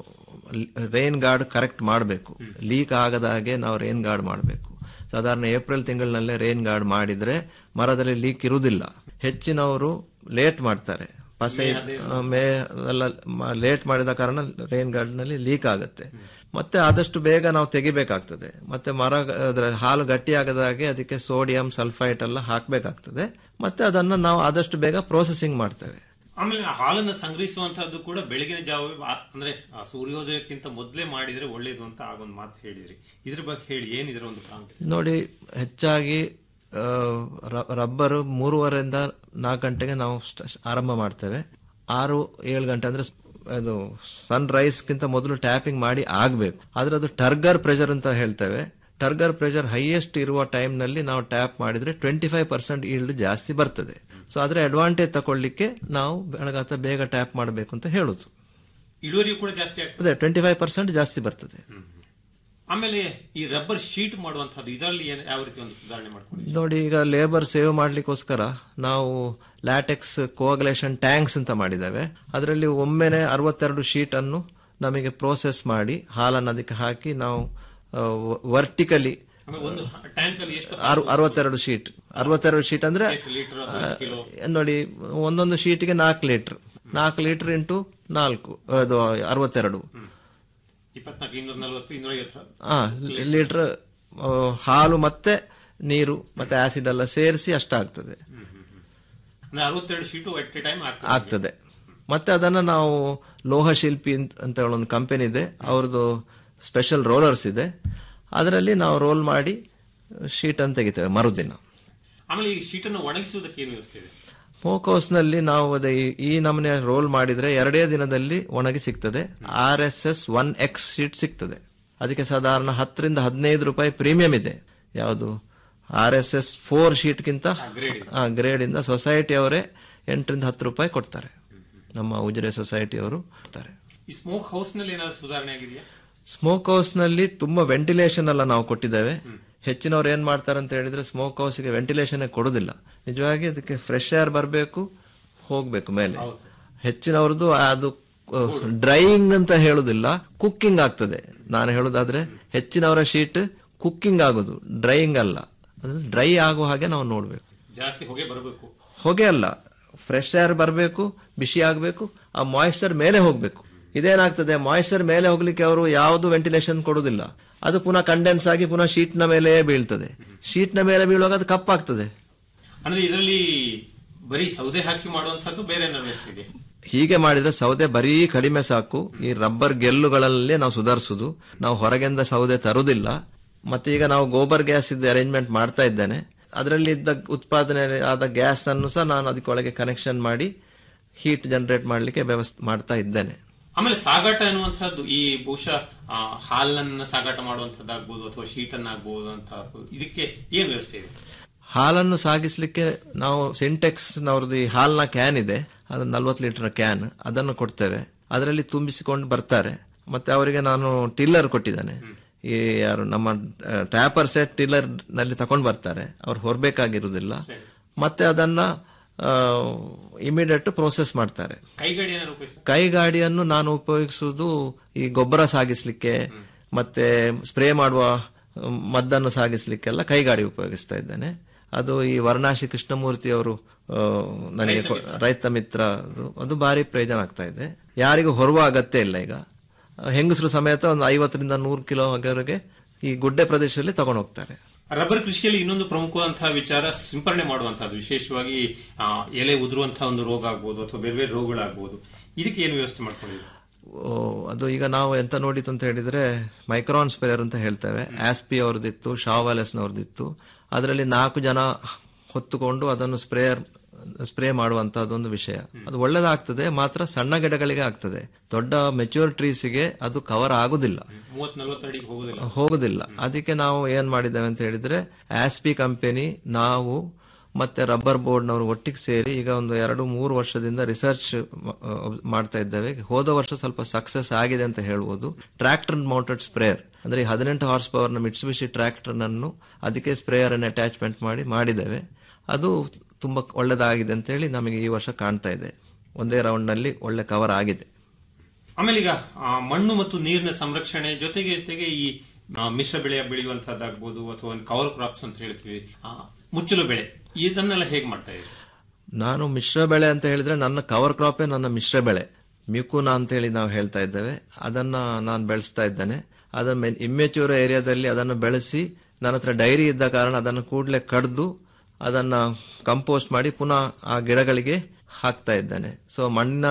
ರೈನ್ ಗಾರ್ಡ್ ಕರೆಕ್ಟ್ ಮಾಡಬೇಕು ಲೀಕ್ ಆಗದ ಹಾಗೆ ನಾವು ರೈನ್ ಗಾರ್ಡ್ ಮಾಡಬೇಕು ಸಾಧಾರಣ ಏಪ್ರಿಲ್ ತಿಂಗಳಿನಲ್ಲೇ ರೈನ್ ಗಾರ್ಡ್ ಮಾಡಿದ್ರೆ ಮರದಲ್ಲಿ ಲೀಕ್ ಇರುವುದಿಲ್ಲ ಹೆಚ್ಚಿನವರು ಲೇಟ್ ಮಾಡ್ತಾರೆ ಪಸೆ ಆ, ಮೇ ಎಲ್ಲ ಲೇಟ್ ಮಾಡಿದ ಕಾರಣ ರೈನ್ ಗಾರ್ಡ್ ನಲ್ಲಿ ಲೀಕ್ ಆಗುತ್ತೆ ಮತ್ತೆ ಆದಷ್ಟು ಬೇಗ ನಾವು ತೆಗಿಬೇಕಾಗ್ತದೆ ಮತ್ತೆ ಮರ ಅದರ ಹಾಲು ಗಟ್ಟಿ ಆಗದ ಹಾಗೆ ಅದಕ್ಕೆ ಸೋಡಿಯಂ ಸಲ್ಫೈಟ್ ಎಲ್ಲ ಹಾಕಬೇಕಾಗ್ತದೆ ಮತ್ತೆ ಅದನ್ನ ನಾವು ಆದಷ್ಟು ಬೇಗ ಪ್ರೋಸೆಸಿಂಗ್ ಮಾಡ್ತೇವೆ ಆಮೇಲೆ ಆ ಹಾಲನ್ನು ಸಂಗ್ರಹಿಸುವಂತಹದ್ದು ಕೂಡ ಬೆಳಗಿನ ಜಾವ ಆ- ಅಂದ್ರೆ ಆ ಸೂರ್ಯೋದಯಕ್ಕಿಂತ ಮೊದಲೇ ಮಾಡಿದ್ರೆ ಒಳ್ಳೇದು ಅಂತ ಆಗೊಂದು ಮಾತು ಹೇಳಿದ್ರಿ ಇದ್ರ ಬಗ್ಗೆ ಹೇಳಿ ಏನಿದ್ರ ಒಂದು ಪ್ರಾಮುಖ್ಯತೆ ನೋಡಿ ಹೆಚ್ಚಾಗಿ ಆ, ರ- ರಬ್ಬರ್ ಮೂರುವರೆಯಿಂದ ನಾಲ್ಕು ಗಂಟೆಗೆ ನಾವು ಸ್ಟ್- ಆರಂಭ ಮಾಡ್ತೇವೆ ಆರು ಏಳು ಗಂಟೆ ಅಂದ್ರೆ ಅದು ಸನ್ ರೈಸ್ಗಿಂತ ಮೊದಲು ಟ್ಯಾಪಿಂಗ್ ಮಾಡಿ ಆಗ್ಬೇಕು ಆದ್ರೆ ಅದು ಟರ್ಗರ್ ಪ್ರೆಷರ್ ಅಂತ ಹೇಳ್ತೇವೆ ಟರ್ಗರ್ ಪ್ರೆಷರ್ ಹೈಯೆಸ್ಟ್ ಇರುವ ಟೈಮ್ ನಲ್ಲಿ ನಾವು ಟ್ಯಾಪ್ ಮಾಡಿದ್ರೆ ಟ್ವೆಂಟಿ ಫೈವ್ ಪರ್ಸೆಂಟ್ ಈಲ್ಡ್ ಜಾಸ್ತಿ ಬರ್ತದೆ ಸೊ ಅದ್ರ ಅಡ್ವಾಂಟೇಜ್ ತಕೊಳ್ಳಿಕ್ಕೆ ನಾವು ಬೆಳಗಾತ ಬೇಗ ಟ್ಯಾಪ್ ಮಾಡಬೇಕು ಅಂತ ಹೇಳುದು ಇಳುವರಿ ಕೂಡ ಜಾಸ್ತಿ ಆಗ್ತದೆ ಅದೇ ಟ್ವೆಂಟಿ ಫೈವ್ ಪರ್ಸೆಂಟ್ ಜಾಸ್ತಿ ಬರ್ತದೆ ಆಮೇಲೆ ಈ ರಬ್ಬರ್ ಶೀಟ್ ಮಾಡುವಂತಹದ್ದು ಇದರಲ್ಲಿ ಏನ್- ಯಾವ ರೀತಿ ಒಂದು ಸುಧಾರಣೆ ಮಾಡ್ಕೊಂಡು ನೋಡಿ ಈಗ ಲೇಬರ್ ಸೇವ್ ಮಾಡ್ಲಿಕ್ಕೋಸ್ಕರ ನಾವು ಲ್ಯಾಟೆಕ್ಸ್ ಕೋಗ್ಲೇಷನ್ ಟ್ಯಾಂಕ್ಸ್ ಅಂತ ಮಾಡಿದ್ದೇವೆ ಅದರಲ್ಲಿ ಒಮ್ಮೆನೆ ಅರವತ್ತೆರಡು ಶೀಟ್ ಅನ್ನು ನಮಗೆ ಪ್ರೋಸೆಸ್ ಮಾಡಿ ಹಾಲನ್ನು ಅದಕ್ಕೆ ಹಾಕಿ ನಾವು ವರ್ಟಿಕಲಿ ಆಮೇಲೆ ಒಂದು ಟ್ಯಾಂಕ್ ಅಲ್ಲಿ ಎಷ್ಟು ಅರವತ್ತೆರಡು ಶೀಟ್ ಅರವತ್ತೆರಡು ಶೀಟ್ ಅಂದ್ರೆ ಎಷ್ಟು ಲೀಟರ್ ಅಥವಾ ಎಷ್ಟು ಕಿಲೋ ಆ, ನೋಡಿ ಒಂದೊಂದು ಶೀಟ್ಗೆ ನಾಲ್ಕು ಲೀಟರ್ ನಾಲ್ಕು ಲೀಟರ್ ಇಂಟು ನಾಲ್ಕು ಅದು ಅರವತ್ತೆರಡು ಇಪ್ಪತ್ನಾಲ್ಕು ಇನ್ನೂರ ನಲವತ್ತು ಇನ್ನೂರ ಐವತ್ತು ಆ ಲೀಟರ್ ಆ, ಹಾಲು ಮತ್ತೆ ನೀರು ಮತ್ತೆ ಆಸಿಡ್ ಎಲ್ಲ ಸೇರಿಸಿ ಅಷ್ಟಾಗ್ತದೆ ಅಂದ್ರೆ ಅರವತ್ತೆರಡು ಶೀಟು ಎಟ್ ಎ ಟೈಮ್ ಆಗ್ತದೆ ಆಗ್ತದೆ ಮತ್ತೆ ಅದನ್ನ ನಾವು ಲೋಹ ಶಿಲ್ಪಿ ಅಂತ- ಅಂತ ಹೇಳೋ ಒಂದು ಕಂಪನಿ ಇದೆ ಅವ್ರದ್ದು ಸ್ಪೆಷಲ್ ರೋಲರ್ಸ್ ಇದೆ ಅದರಲ್ಲಿ ನಾವು ರೋಲ್ ಮಾಡಿ ಶೀಟ್ ಅನ್ನು ತೆಗಿತೇವೆ ಮರುದಿನ ಆಮೇಲೆ ಈ ಶೀಟ್ ಅನ್ನು ಒಣಗಿಸುವುದಕ್ಕೆ ಏನು ವ್ಯವಸ್ಥೆ ಇದೆ ಸ್ಮೋಕ್ ಹೌಸ್ ನಲ್ಲಿ ನಾವು ಅದೇ ಈ- ಈ ನಮೂನೆ ರೋಲ್ ಮಾಡಿದ್ರೆ ಎರಡೇ ದಿನದಲ್ಲಿ ಒಣಗಿ ಸಿಗ್ತದೆ R S S one X sheet ಸಿಗ್ತದೆ ಅದಕ್ಕೆ ಸಾಧಾರಣ ಹತ್ತರಿಂದ ಹದಿನೈದು ರೂಪಾಯಿ ಪ್ರೀಮಿಯಂ ಇದೆ ಯಾವುದು ಆರ್ ಎಸ್ ಎಸ್ ಫೋರ್ ಶೀಟ್ಗಿಂತ ಗ್ರೇಡ್ ಇಂದ ಸೊಸೈಟಿ ಅವರೇ ಎಂಟರಿಂದ ಹತ್ತು ರೂಪಾಯಿ ಕೊಡ್ತಾರೆ ನಮ್ಮ ಉಜಿರೆ ಸೊಸೈಟಿ ಅವರು ಕೊಡ್ತಾರೆ ಈ ಸ್ಮೋಕ್ ಹೌಸ್ ನಲ್ಲಿ ಏನಾದ್ರು ಸುಧಾರಣೆ ಆಗಿದೆಯಾ ಸ್ಮೋಕ್ ಹೌಸ್ ನಲ್ಲಿ ತುಂಬಾ ವೆಂಟಿಲೇಷನ್ ಎಲ್ಲ ನಾವು ಕೊಟ್ಟಿದ್ದೇವೆ ಹೆಚ್ಚಿನವ್ರು ಏನ್ ಮಾಡ್ತಾರೆ ಅಂತ ಹೇಳಿದ್ರೆ ಸ್ಮೋಕ್ ಹೌಸ್ಗೆ ವೆಂಟಿಲೇಷನ್ ಕೊಡುದಿಲ್ಲ ನಿಜವಾಗಿ ಅದಕ್ಕೆ ಫ್ರೆಶ್ ಏರ್ ಬರಬೇಕು ಹೋಗ್ಬೇಕು ಮೇಲೆ ಹೆಚ್ಚಿನವ್ರದ್ದು ಅದು ಡ್ರೈಯಿಂಗ್ ಅಂತ ಹೇಳುದಿಲ್ಲ ಕುಕ್ಕಿಂಗ್ ಆಗ್ತದೆ ನಾನು ಹೇಳುದಾದ್ರೆ ಹೆಚ್ಚಿನವರ ಶೀಟ್ ಕುಕ್ಕಿಂಗ್ ಆಗೋದು ಡ್ರೈಯಿಂಗ್ ಅಲ್ಲ ಅದು ಡ್ರೈ ಆಗುವ ಹಾಗೆ ನಾವು ನೋಡ್ಬೇಕು ಜಾಸ್ತಿ ಹೊಗೆ ಬರಬೇಕು ಹೊಗೆ ಅಲ್ಲ ಫ್ರೆಶ್ ಏರ್ ಬರಬೇಕು ಬಿಸಿ ಆಗಬೇಕು ಆ ಮಾಯಿಶ್ಚರ್ ಮೇಲೆ ಹೋಗ್ಬೇಕು ಇದೇನಾಗ್ತದೆ ಮಾಯಿಶ್ಚರ್ ಮೇಲೆ ಹೋಗ್ಲಿಕ್ಕೆ ಅವರು ಯಾವುದು ವೆಂಟಿಲೇಷನ್ ಕೊಡುದಿಲ್ಲ ಅದು ಪುನಃ ಕಂಡೆನ್ಸ್ ಆಗಿ ಪುನಃ ಶೀಟ್ ನ ಮೇಲೆ ಬೀಳ್ತದೆ ಶೀಟ್ ನ ಮೇಲೆ ಬೀಳುವಾಗ ಅದು ಕಪ್ಪಾಗ್ತದೆ ಅಂದ್ರೆ ಇದರಲ್ಲಿ ಬರೀ ಸೌದೆ ಹಾಕಿ ಮಾಡುವಂತಹದ್ದು ಬೇರೆ ಏನಾದ್ರು ವ್ಯವಸ್ಥೆ ಇದೆ ಹೀಗೆ ಮಾಡಿದ್ರೆ ಸೌದೆ ಬರೀ ಕಡಿಮೆ ಸಾಕು ಈ ರಬ್ಬರ್ ಗೆಲ್ಲುಗಳಲ್ಲೇ ನಾವು ಸುಧಾರಿಸುದು ನಾವು ಹೊರಗಿಂದ ಸೌದೆ ತರುವುದಿಲ್ಲ ಮತ್ತೆ ಈಗ ನಾವು ಗೋಬರ್ ಗ್ಯಾಸ್ ಇದ್ದ ಅರೇಂಜ್ಮೆಂಟ್ ಮಾಡ್ತಾ ಇದ್ದೇನೆ ಅದರಲ್ಲಿ ಇದ್ದ ಉತ್ಪಾದನೆ ಆದ ಗ್ಯಾಸ್ ಅನ್ನು ಸಹ ನಾನು ಅದಕ್ಕೊಳಗೆ ಕನೆಕ್ಷನ್ ಮಾಡಿ ಹೀಟ್ ಜನರೇಟ್ ಮಾಡಲಿಕ್ಕೆ ವ್ಯವಸ್ಥೆ ಮಾಡ್ತಾ ಇದ್ದೇನೆ ಆಮೇಲೆ ಸಾಗಾಟ ಅನ್ನುವಂಥದ್ದು ಈ ಬಹುಶಃ ಆ, ಹಾಲನ್ನ ಸಾಗಾಟ ಮಾಡುವಂತದ್ದಾಗ್ಬೋದು ಅಥವಾ ಶೀಟ್ ಅನ್ನ ಆಗ್ಬೋದು ಅಂತ ಇದಕ್ಕೆ ಏನ್ ವ್ಯವಸ್ಥೆ ಇದೆ ಹಾಲನ್ನು ಸಾಗಿಸ್ಲಿಕ್ಕೆ ನಾವು ಸಿಂಟೆಕ್ಸ್ ನವ್ರದ್ದು ಈ ಹಾಲ್ನ ಕ್ಯಾನ್ ಇದೆ ಅದು ನಲ್ವತ್ತು ಲೀಟರ್ ಕ್ಯಾನ್ ಅದನ್ನು ಕೊಡ್ತೇವೆ ಅದರಲ್ಲಿ ತುಂಬಿಸಿಕೊಂಡು ಬರ್ತಾರೆ ಮತ್ತೆ ಅವರಿಗೆ ನಾನು ಟಿಲ್ಲರ್ ಕೊಟ್ಟಿದ್ದಾನೆ ಈ ಯಾರು ನಮ್ಮ ಟ್ಯಾಪರ್ ಸೆಟ್ ಟಿಲ್ಲರ್ ನಲ್ಲಿ ತಗೊಂಡ್ ಬರ್ತಾರೆ ಅವ್ರು ಹೊರಬೇಕಾಗಿರುವುದಿಲ್ಲ ಮತ್ತೆ ಅದನ್ನ ಇಮಿಡಿಯೇಟ್ ಪ್ರೋಸೆಸ್ ಮಾಡ್ತಾರೆ ಕೈಗಡಿ ಏನಾದ್ರು ಉಪಯೋಗಿಸ್ತಾರೆ ಕೈಗಾಡಿಯನ್ನು ನಾನು ಉಪಯೋಗಿಸುವುದು ಈ ಗೊಬ್ಬರ ಸಾಗಿಸ್ಲಿಕ್ಕೆ ಮತ್ತೆ ಸ್ಪ್ರೇ ಮಾಡುವ ಅಹ್, ಮದ್ದನ್ನು ಸಾಗಿಸ್ಲಿಕ್ಕೆಲ್ಲ ಕೈಗಾಡಿ ಉಪಯೋಗಿಸ್ತಾ ಇದ್ದೇನೆ ಅದು ಈ ವರ್ಣಾಶಿ ಕೃಷ್ಣಮೂರ್ತಿ ಅವರು ಅಹ್, ನನಗೆ ಕೊ- ರೈತ ಮಿತ್ರ ಅದು- ಅದು ಭಾರಿ ಪ್ರಯೋಜನ ಆಗ್ತಾ ಇದೆ ಯಾರಿಗೂ ಹೊರುವ ಅಗತ್ಯ ಇಲ್ಲ ಈಗ ಅಹ್, ಹೆಂಗಸರು ಸಮೇತ ಒಂದು ಐವತ್ತರಿಂದ ನೂರು ಕಿಲೋವರೆಗೆ ಈ ಗುಡ್ಡೆ ಪ್ರದೇಶದಲ್ಲಿ ತಗೊಂಡು ಹೋಗ್ತಾರೆ ರಬ್ಬರ್ ಕೃಷಿಯಲ್ಲಿ ಇನ್ನೊಂದು ಪ್ರಮುಖವಾದಂತಹ ವಿಚಾರ ಸಿಂಪರಣೆ ಮಾಡುವಂತಹದ್ದು ವಿಶೇಷವಾಗಿ ಆ, ಎಲೆ ಉದುರುವಂತಹ ಒಂದು ರೋಗ ಆಗ್ಬೋದು ಅಥವಾ ಬೇರೆ ಬೇರೆ ರೋಗಗಳಾಗ್ಬೋದು ಇದಕ್ಕೆ ಏನು ವ್ಯವಸ್ಥೆ ಮಾಡ್ಕೊಂಡಿದ್ದೀವಿ ಓ, ಅದು ಈಗ ನಾವು ಎಂತ ನೋಡಿತು ಅಂತ ಹೇಳಿದ್ರೆ ಮೈಕ್ರಾನ್ ಸ್ಪ್ರೇಯರ್ ಅಂತ ಹೇಳ್ತೇವೆ ಆಸ್ಪಿ ಅವ್ರದ್ದಿತ್ತು ಶಾವಾಲೆಸ್ನವ್ರದ್ದಿತ್ತು ಅದರಲ್ಲಿ ನಾಲ್ಕು ಜನ ಹೊತ್ತುಕೊಂಡು ಅದನ್ನು ಸ್ಪ್ರೇಯರ್ ಸ್ಪ್ರೇ ಮಾಡುವಂತಹದ್ದೊಂದು ವಿಷಯ ಅದು ಒಳ್ಳೇದಾಗ್ತದೆ ಮಾತ್ರ ಸಣ್ಣ ಗಿಡಗಳಿಗೆ ಆಗ್ತದೆ ದೊಡ್ಡ ಮೆಚ್ಯೂರ್ ಟ್ರೀಸ್ಗೆ ಅದು ಕವರ್ ಆಗುದಿಲ್ಲ ಮೂವತ್ ನಲ್ವತ್ತು ಅಡಿಗೆ ಹೋಗೋದಿಲ್ಲ ಹೋಗುದಿಲ್ಲ ಅದಕ್ಕೆ ನಾವು ಏನ್ ಮಾಡಿದ್ದೇವೆ ಅಂತ ಹೇಳಿದ್ರೆ ಆಸ್ಪಿ ಕಂಪನಿ ನಾವು ಮತ್ತೆ ರಬ್ಬರ್ ಬೋರ್ಡ್ನವರು ಒಟ್ಟಿಗೆ ಸೇರಿ ಈಗ ಒಂದು ಎರಡು ಮೂರು ವರ್ಷದಿಂದ ರಿಸರ್ಚ್ ಮಾಡ್ತಾ ಇದ್ದೇವೆ ಹೋದ ವರ್ಷ ಸ್ವಲ್ಪ ಸಕ್ಸಸ್ ಆಗಿದೆ ಅಂತ ಹೇಳ್ಬೋದು ಟ್ರಾಕ್ಟರ್ ಮೌಂಟೆಡ್ ಸ್ಪ್ರೇಯರ್ ಅಂದ್ರೆ ಈ ಹದಿನೆಂಟು ಹಾರ್ಸ್ ಪವರ್ ನ ಮಿಟ್ಸುಬಿಶಿ ಟ್ರಾಕ್ಟರ್ ನನ್ನು ಅದಕ್ಕೆ ಸ್ಪ್ರೇಯರ್ ಅನ್ನು ಅಟ್ಯಾಚ್ಮೆಂಟ್ ಮಾಡಿ ಮಾಡಿದ್ದೇವೆ ಅದು ತುಂಬಾ ಒಳ್ಳೆದಾಗಿದೆ ಅಂತ ಹೇಳಿ ನಮಗೆ ಈ ವರ್ಷ ಕಾಣ್ತಾ ಇದೆ ಒಂದೇ ರೌಂಡ್ ನಲ್ಲಿ ಒಳ್ಳೆ ಕವರ್ ಆಗಿದೆ ಆಮೇಲೆ ಈಗ ಆ, ಮಣ್ಣು ಮತ್ತು ನೀರಿನ ಸಂರಕ್ಷಣೆ ಜೊತೆಗೆ ಜೊತೆಗೆ ಈ ಆ, ಮಿಶ್ರ ಬೆಳೆ ಬೆಳೆಯುವಂತಹದ್ದಾಗ್ಬೋದು ಅಥವಾ ಕವರ್ ಕ್ರಾಪ್ಸ್ ಅಂತ ಹೇಳ್ತೀವಿ ಆ, ಮುಚ್ಚಲು ಬೆಳೆ ಇದನ್ನೆಲ್ಲ ಹೇಗೆ ಮಾಡ್ತಾ ಇದ್ದೀರಿ ನಾನು ಮಿಶ್ರ ಬೆಳೆ ಅಂತ ಹೇಳಿದ್ರೆ ನನ್ನ ಕವರ್ ಕ್ರಾಪೇ ನನ್ನ ಮಿಶ್ರ ಬೆಳೆ ಮ್ಯುಕುನ ಅಂತ ಹೇಳಿ ನಾವು ಹೇಳ್ತಾ ಇದ್ದೇವೆ ಅದನ್ನ ನಾನು ಬೆಳೆಸ್ತಾ ಇದ್ದೇನೆ ಅದನ್ನ ಇಮ್ಮೆಚ್ಯೂರ್ ಏರಿಯಾದಲ್ಲಿ ಅದನ್ನು ಬೆಳೆಸಿ ನನ್ನ ಹತ್ರ ಡೈರಿ ಇದ್ದ ಕಾರಣ ಅದನ್ನು ಕೂಡಲೇ ಕಡ್ದು ಅದನ್ನ ಕಂಪೋಸ್ಟ್ ಮಾಡಿ ಪುನಃ ಆ ಗಿಡಗಳಿಗೆ ಹಾಕ್ತಾ ಇದ್ದೇನೆ ಸೊ ಮಣ್ಣಿನ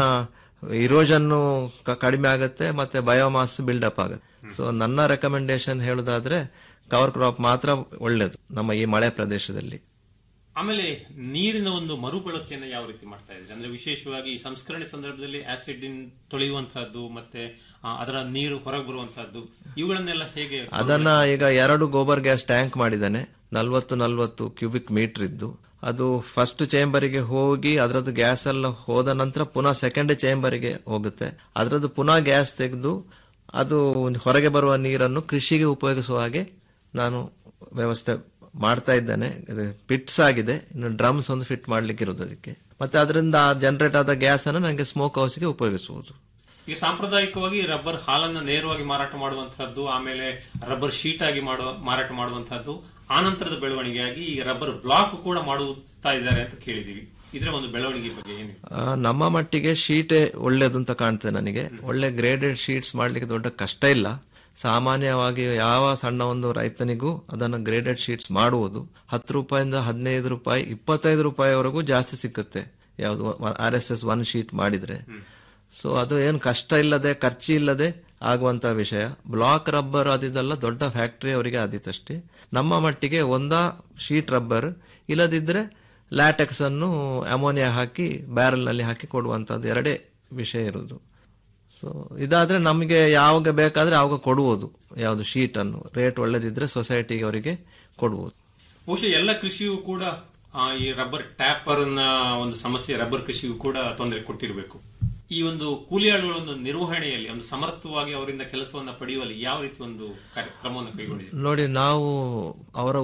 ಇರೋಜನ್ ಕಡಿಮೆ ಆಗುತ್ತೆ ಮತ್ತೆ ಬಯೋಮಾಸ್ ಬಿಲ್ಡಪ್ ಆಗುತ್ತೆ ಸೊ ನನ್ನ ರೆಕಮೆಂಡೇಶನ್ ಹೇಳುದಾದ್ರೆ ಕವರ್ ಕ್ರಾಪ್ ಮಾತ್ರ ಒಳ್ಳೇದು ನಮ್ಮ ಈ ಮಳೆ ಪ್ರದೇಶದಲ್ಲಿ ಆಮೇಲೆ ನೀರಿನ ಒಂದು ಮರುಬಳಕೆಯನ್ನು ಯಾವ ರೀತಿ ಮಾಡ್ತಾ ಇದ್ದೀರಿ ಅಂದ್ರೆ ವಿಶೇಷವಾಗಿ ಈ ಸಂಸ್ಕರಣೆ ಸಂದರ್ಭದಲ್ಲಿ ಆಸಿಡ್ ತೊಳೆಯುವಂತಹದ್ದು ಮತ್ತೆ ಆ, ಅದರ ನೀರು ಹೊರಗೆ ಬರುವಂತಹದ್ದು ಇವುಗಳನ್ನೆಲ್ಲ ಹೇಗೆ ಅದನ್ನ ಈಗ ಎರಡು ಗೋಬರ್ ಗ್ಯಾಸ್ ಟ್ಯಾಂಕ್ ಮಾಡಿದ್ದಾನೆ ನಲ್ವತ್ತು ನಲ್ವತ್ತು ಕ್ಯೂಬಿಕ್ ಮೀಟರ್ ಇದ್ದು ಅದು ಫಸ್ಟ್ ಚೇಂಬರಿಗೆ ಹೋಗಿ ಅದರದ್ದು ಗ್ಯಾಸ್ ಎಲ್ಲ ಹೋದ ನಂತರ ಪುನಃ ಸೆಕೆಂಡ್ ಚೇಂಬರಿಗೆ ಹೋಗುತ್ತೆ ಅದರದ್ದು ಪುನಃ ಗ್ಯಾಸ್ ತೆಗೆದು ಅದು ಹೊರಗೆ ಬರುವ ನೀರನ್ನು ಕೃಷಿಗೆ ಉಪಯೋಗಿಸುವ ಹಾಗೆ ನಾನು ವ್ಯವಸ್ಥೆ ಮಾಡ್ತಾ ಇದ್ದೇನೆ ಪಿಟ್ಸ್ ಆಗಿದೆ ಇನ್ನು ಡ್ರಮ್ಸ್ ಒಂದು ಫಿಟ್ ಮಾಡ್ಲಿಕ್ಕೆ ಇರೋದು ಅದಕ್ಕೆ ಮತ್ತೆ ಅದರಿಂದ ಜನರೇಟ್ ಆದ ಗ್ಯಾಸ್ ಅನ್ನು ನನಗೆ ಸ್ಮೋಕ್ ಹೌಸ್ಗೆ ಉಪಯೋಗಿಸಬಹುದು ಈಗ ಸಾಂಪ್ರದಾಯಿಕವಾಗಿ ರಬ್ಬರ್ ಹಾಲನ್ನ ನೇರವಾಗಿ ಮಾರಾಟ ಮಾಡುವಂತಹದ್ದು ಆಮೇಲೆ ರಬ್ಬರ್ ಶೀಟ್ ಆಗಿ ಮಾಡುವ ಮಾರಾಟ ಮಾಡುವಂತಹದ್ದು ಆನಂತರದ ಬೆಳವಣಿಗೆಯಾಗಿ ಈ ರಬ್ಬರ್ ಬ್ಲಾಕ್ ಕೂಡ ಮಾಡುತ್ತಾ ಇದ್ದಾರೆ ಅಂತ ಕೇಳಿದೀವಿ ಇದರ ಒಂದು ಬೆಳವಣಿಗೆ ಬಗ್ಗೆ ಏನು ಆ, ನಮ್ಮ ಮಟ್ಟಿಗೆ ಶೀಟೇ ಒಳ್ಳೇದು ಅಂತ ಕಾಣ್ತದೆ ನನಗೆ ಒಳ್ಳೆ ಗ್ರೇಡೆಡ್ ಶೀಟ್ಸ್ ಮಾಡ್ಲಿಕ್ಕೆ ದೊಡ್ಡ ಕಷ್ಟ ಇಲ್ಲ ಸಾಮಾನ್ಯವಾಗಿ ಯಾವ ಸಣ್ಣ ಒಂದು ರೈತನಿಗೂ ಅದನ್ನು ಗ್ರೇಡೆಡ್ ಶೀಟ್ಸ್ ಮಾಡುವುದು ಹತ್ತು ರೂಪಾಯಿಂದ ಹದಿನೈದು ರೂಪಾಯಿ ಇಪ್ಪತ್ತೈದು ರೂಪಾಯಿವರೆಗೂ ಜಾಸ್ತಿ ಸಿಕ್ಕುತ್ತೆ ಯಾವುದು R S S one sheet ಮಾಡಿದ್ರೆ ಸೊ ಅದು ಏನು ಕಷ್ಟ ಇಲ್ಲದೆ ಖರ್ಚು ಇಲ್ಲದೆ ಆಗುವಂತ ವಿಷಯ ಬ್ಲಾಕ್ ರಬ್ಬರ್ ಅದಿದೆಲ್ಲ ದೊಡ್ಡ ಫ್ಯಾಕ್ಟರಿ ಅವರಿಗೆ ಆದಿತ್ತಷ್ಟೇ ನಮ್ಮ ಮಟ್ಟಿಗೆ ಒಂದಾ ಶೀಟ್ ರಬ್ಬರ್ ಇಲ್ಲದಿದ್ರೆ ಲ್ಯಾಟೆಕ್ಸ್ ಅನ್ನು ಅಮೋನಿಯಾ ಹಾಕಿ ಬ್ಯಾರಲ್ ನಲ್ಲಿ ಹಾಕಿ ಕೊಡುವಂತದ್ದು ಎರಡೇ ವಿಷಯ ಇರುವುದು ಸೊ ಇದಾದ್ರೆ ನಮಗೆ ಯಾವಾಗ ಬೇಕಾದ್ರೆ ಆವಾಗ ಕೊಡುವುದು ಯಾವುದು ಶೀಟ್ ಅನ್ನು ರೇಟ್ ಒಳ್ಳೆದಿದ್ರೆ ಸೊಸೈಟಿಗೆ ಅವರಿಗೆ ಕೊಡುವುದು ಬಹುಶಃ ಎಲ್ಲ ಕೃಷಿಯೂ ಕೂಡ ಆ, ಈ ರಬ್ಬರ್ ಟ್ಯಾಪರ್ ನ ಒಂದು ಸಮಸ್ಯೆ ರಬ್ಬರ್ ಕೃಷಿಗೂ ಕೂಡ ತೊಂದರೆ ಕೊಟ್ಟಿರಬೇಕು ಈ ಒಂದು ಕೂಲಿಯಾಳುಗಳ ಒಂದು ನಿರ್ವಹಣೆಯಲ್ಲಿ ಒಂದು ಸಮರ್ಥವಾಗಿ ಅವರಿಂದ ಕೆಲಸವನ್ನ ಪಡೆಯುವಲ್ಲಿ ಯಾವ ರೀತಿ ಒಂದು ಕಾರ್ಯ- ಕ್ರಮವನ್ನು ಕೈಗೊಂಡಿದೆ ನೋಡಿ ನಾವು ಅವರ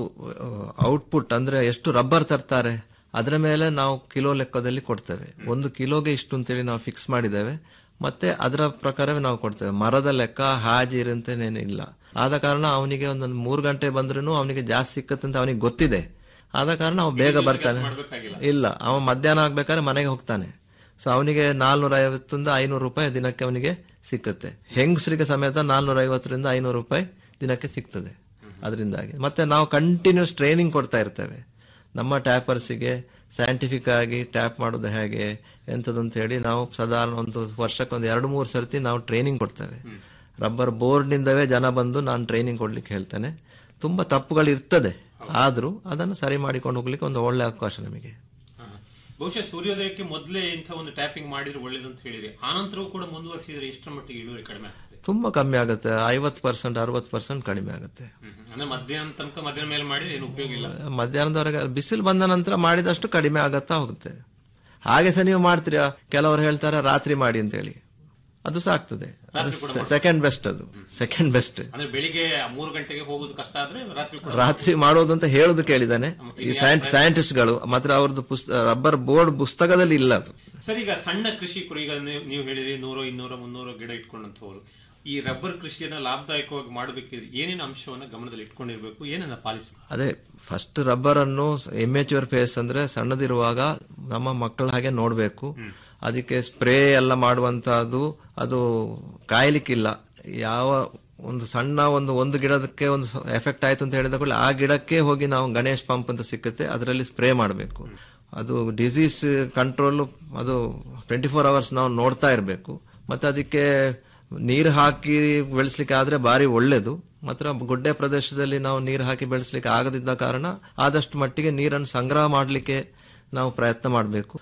ಔಟ್ಪುಟ್ ಅಂದ್ರೆ ಎಷ್ಟು ರಬ್ಬರ್ ತರ್ತಾರೆ ಅದರ ಮೇಲೆ ನಾವು ಕಿಲೋ ಲೆಕ್ಕದಲ್ಲಿ ಕೊಡ್ತೇವೆ ಒಂದು ಕಿಲೋಗೆ ಇಷ್ಟು ಅಂತೇಳಿ ನಾವು ಫಿಕ್ಸ್ ಮಾಡಿದ್ದೇವೆ ಮತ್ತೆ ಅದರ ಪ್ರಕಾರವೇ ನಾವು ಕೊಡ್ತೇವೆ ಮರದ ಲೆಕ್ಕ ಹಾಜಿರ್ ಅಂತೇನೇನು ಇಲ್ಲ ಆದ ಕಾರಣ ಅವನಿಗೆ ಒಂದೊಂದು ಮೂರು ಗಂಟೆ ಬಂದ್ರೂ ಅವನಿಗೆ ಜಾಸ್ತಿ ಸಿಕ್ಕತ್ತೆ ಅಂತ ಅವನಿಗೆ ಗೊತ್ತಿದೆ ಆದ ಕಾರಣ ಅವ ಬೇಗ ಬರ್ತಾನೆ ಇಲ್ಲ ಅವ ಮಧ್ಯಾಹ್ನ ಆಗ್ಬೇಕಾದ್ರೆ ಮನೆಗೆ ಹೋಗ್ತಾನೆ ಸೊ ಅವನಿಗೆ ನಾಲ್ನೂರ ಐವತ್ತರಿಂದ ಐನೂರು ರೂಪಾಯಿ ದಿನಕ್ಕೆ ಅವನಿಗೆ ಸಿಕ್ಕುತ್ತೆ ಹೆಂಗಸರಿಗೆ ಸಮೇತ ನಾಲ್ನೂರ ಐವತ್ತರಿಂದ ಐನೂರು ರೂಪಾಯಿ ದಿನಕ್ಕೆ ಸಿಗ್ತದೆ ಅದರಿಂದಾಗಿ ಮತ್ತೆ ನಾವು ಕಂಟಿನ್ಯೂಸ್ ಟ್ರೈನಿಂಗ್ ಕೊಡ್ತಾ ಇರ್ತೇವೆ ನಮ್ಮ ಟ್ಯಾಪರ್ಸಿಗೆ ಸೈಂಟಿಫಿಕ್ ಆಗಿ ಟ್ಯಾಪ್ ಮಾಡೋದು ಹೇಗೆ ಎಂತದಂತ ಹೇಳಿ ನಾವು ಸಾಧಾರಣ ಒಂದು ವರ್ಷಕ್ಕೆ ಒಂದು ಎರಡು ಮೂರು ಸರ್ತಿ ನಾವು ಟ್ರೈನಿಂಗ್ ಕೊಡ್ತೇವೆ ರಬ್ಬರ್ ಬೋರ್ಡ್ ನಿಂದವೇ ಜನ ಬಂದು ನಾನು ಟ್ರೈನಿಂಗ್ ಕೊಡ್ಲಿಕ್ಕೆ ಹೇಳ್ತೇನೆ ತುಂಬಾ ತಪ್ಪುಗಳು ಇರ್ತದೆ ಆದ್ರೂ ಅದನ್ನು ಸರಿ ಮಾಡಿಕೊಂಡು ಹೋಗ್ಲಿಕ್ಕೆ ಒಂದು ಒಳ್ಳೆ ಅವಕಾಶ ನಮಗೆ ಹಾ. ಬಹುಶಃ ಸೂರ್ಯೋದಯಕ್ಕೆ ಮೊದಲೇ ಇಂಥ ಒಂದು ಟ್ಯಾಪಿಂಗ್ ಮಾಡಿದ್ರೆ ಒಳ್ಳೇದು ಅಂತ ಹೇಳಿರಿ ಆನಂತರವೂ ಕೂಡ ಮುಂದುವರಿಸಿದ್ರೆ ಎಷ್ಟರ ಮಟ್ಟಿಗೆ ಇಳುವರಿ ಕಡಿಮೆ ಆಗ್ತದೆ ತುಂಬಾ ಕಮ್ಮಿ ಆಗುತ್ತೆ ಐವತ್ತು ಪರ್ಸೆಂಟ್ ಅರವತ್ತು ಪರ್ಸೆಂಟ್ ಕಡಿಮೆ ಆಗುತ್ತೆ ಹ್ಮ್. ಅಂದ್ರೆ ಮಧ್ಯಾಹ್ನ ತನಕ ಮಧ್ಯಾಹ್ನ ಮೇಲೆ ಮಾಡಿದ್ರೆ ಏನು ಉಪಯೋಗ ಇಲ್ಲ ಮಧ್ಯಾಹ್ನದವರೆಗೆ ಬಿಸಿಲು ಬಂದ ನಂತರ ಮಾಡಿದಷ್ಟು ಕಡಿಮೆ ಆಗತ್ತಾ ಹೋಗುತ್ತೆ ಹಾಗೆ ಸಹ ನೀವು ಮಾಡ್ತೀರಾ ಕೆಲವರು ಹೇಳ್ತಾರೆ ರಾತ್ರಿ ಮಾಡಿ ಅಂತ ಹೇಳಿ ಅದು ಸಹ ಆಗ್ತದೆ ಸೆಕೆಂಡ್ ಬೆಸ್ಟ್ ಅದು ಸೆಕೆಂಡ್ ಬೆಸ್ಟ್ ಅಂದ್ರೆ ಬೆಳಿಗ್ಗೆ ಮೂರು ಗಂಟೆಗೆ ಹೋಗುದು ಕಷ್ಟ ಆದ್ರೆ ರಾತ್ರಿ ಕೂಡ ರಾತ್ರಿ ಮಾಡೋದು ಅಂತ ಹೇಳುದು ಕೇಳಿದಾನೆ ಈ ಸೈಂಟಿಸ್ಟ್ಗಳು ಮಾತ್ರ ಅವ್ರದ್ದು ಪುಸ್ತ ರಬ್ಬರ್ ಬೋರ್ಡ್ ಪುಸ್ತಕದಲ್ಲಿ ಇಲ್ಲ ಅದು ಸರ್ ಈಗ ಸಣ್ಣ ಕೃಷಿಕರು ಈಗ ನೀವು- ನೀವು ಹೇಳಿರಿ ನೂರು ಇನ್ನೂರ ಮುನ್ನೂರು ಗಿಡ ಇಟ್ಕೊಂಡಂತವ್ರು ಈ ರಬ್ಬರ್ ಕೃಷಿಯನ್ನ ಲಾಭದಾಯಕವಾಗಿ ಮಾಡಬೇಕಿದ್ರೆ ಏನೇನು ಅಂಶವನ್ನ ಗಮನದಲ್ಲಿ ಇಟ್ಕೊಂಡಿರ್ಬೇಕು ಏನನ್ನ ಪಾಲಿಸಿ ಅದೇ ಫಸ್ಟ್ ರಬ್ಬರ್ ಅನ್ನು ಎಮ್ಮೆಚ್ಯೂರ್ ಫೇಸ್ ಅಂದ್ರೆ ಸಣ್ಣದಿರುವಾಗ ನಮ್ಮ ಮಕ್ಕಳ ಹಾಗೆ ನೋಡ್ಬೇಕು ಅದಕ್ಕೆ ಸ್ಪ್ರೇ ಎಲ್ಲ ಮಾಡುವಂತಹದ್ದು ಅದು ಕಾಯ್ಲಿಕ್ಕಿಲ್ಲ ಯಾವ ಒಂದು ಸಣ್ಣ ಒಂದು ಒಂದು ಗಿಡದಕ್ಕೆ ಒಂದು ಎಫೆಕ್ಟ್ ಆಯ್ತು ಅಂತ ಹೇಳಿದ ಕೂಡಲೇ ಆ ಗಿಡಕ್ಕೆ ಹೋಗಿ ನಾವು ಗಣೇಶ್ ಪಂಪ್ ಅಂತ ಸಿಕ್ಕುತ್ತೆ ಅದರಲ್ಲಿ ಸ್ಪ್ರೇ ಮಾಡಬೇಕು ಅದು ಡಿಸೀಸ್ ಕಂಟ್ರೋಲ್ ಅದು ಟ್ವೆಂಟಿ ಫೋರ್ ಅವರ್ಸ್ ನಾವು ನೋಡ್ತಾ ಇರಬೇಕು ಮತ್ತೆ ಅದಕ್ಕೆ ನೀರು ಹಾಕಿ ಬೆಳೆಸಲಿಕ್ಕೆ ಆದ್ರೆ ಬಾರಿ ಒಳ್ಳೇದು ಮಾತ್ರ ಗುಡ್ಡೆ ಪ್ರದೇಶದಲ್ಲಿ ನಾವು ನೀರು ಹಾಕಿ ಬೆಳೆಸಲಿಕ್ಕೆ ಆಗದಿದ್ದ ಕಾರಣ ಆದಷ್ಟು ಮಟ್ಟಿಗೆ ನೀರನ್ನು ಸಂಗ್ರಹ ಮಾಡಲಿಕ್ಕೆ ನಾವು ಪ್ರಯತ್ನ ಮಾಡಬೇಕು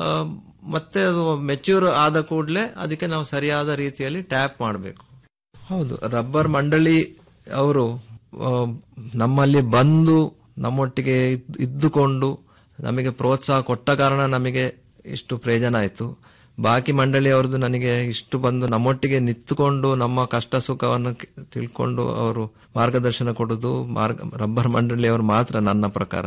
ಮತ್ತೆ ಅದು ಮೆಚ್ಯೂರ್ ಆದ ಕೂಡಲೇ ಅದಕ್ಕೆ ನಾವು ಸರಿಯಾದ ರೀತಿಯಲ್ಲಿ ಟ್ಯಾಪ್ ಮಾಡಬೇಕು ಹೌದು ರಬ್ಬರ್ ಮಂಡಳಿ ಅವರು ಆ, ನಮ್ಮಲ್ಲಿ ಬಂದು ನಮ್ಮೊಟ್ಟಿಗೆ ಇದ್- ಇದ್ದುಕೊಂಡು ನಮಗೆ ಪ್ರೋತ್ಸಾಹ ಕೊಟ್ಟ ಕಾರಣ ನಮಗೆ ಇಷ್ಟು ಪ್ರಯೋಜನ ಆಯಿತು ಬಾಕಿ ಮಂಡಳಿಯವ್ರದ್ದು ನನಗೆ ಇಷ್ಟು ಬಂದು ನಮ್ಮೊಟ್ಟಿಗೆ ನಿಂತುಕೊಂಡು ನಮ್ಮ ಕಷ್ಟ ಸುಖವನ್ನು ಕೆ- ತಿಳ್ಕೊಂಡು ಅವರು ಮಾರ್ಗದರ್ಶನ ಕೊಡುದು ಮಾರ್ಗ ರಬ್ಬರ್ ಮಂಡಳಿಯವರು ಮಾತ್ರ ನನ್ನ ಪ್ರಕಾರ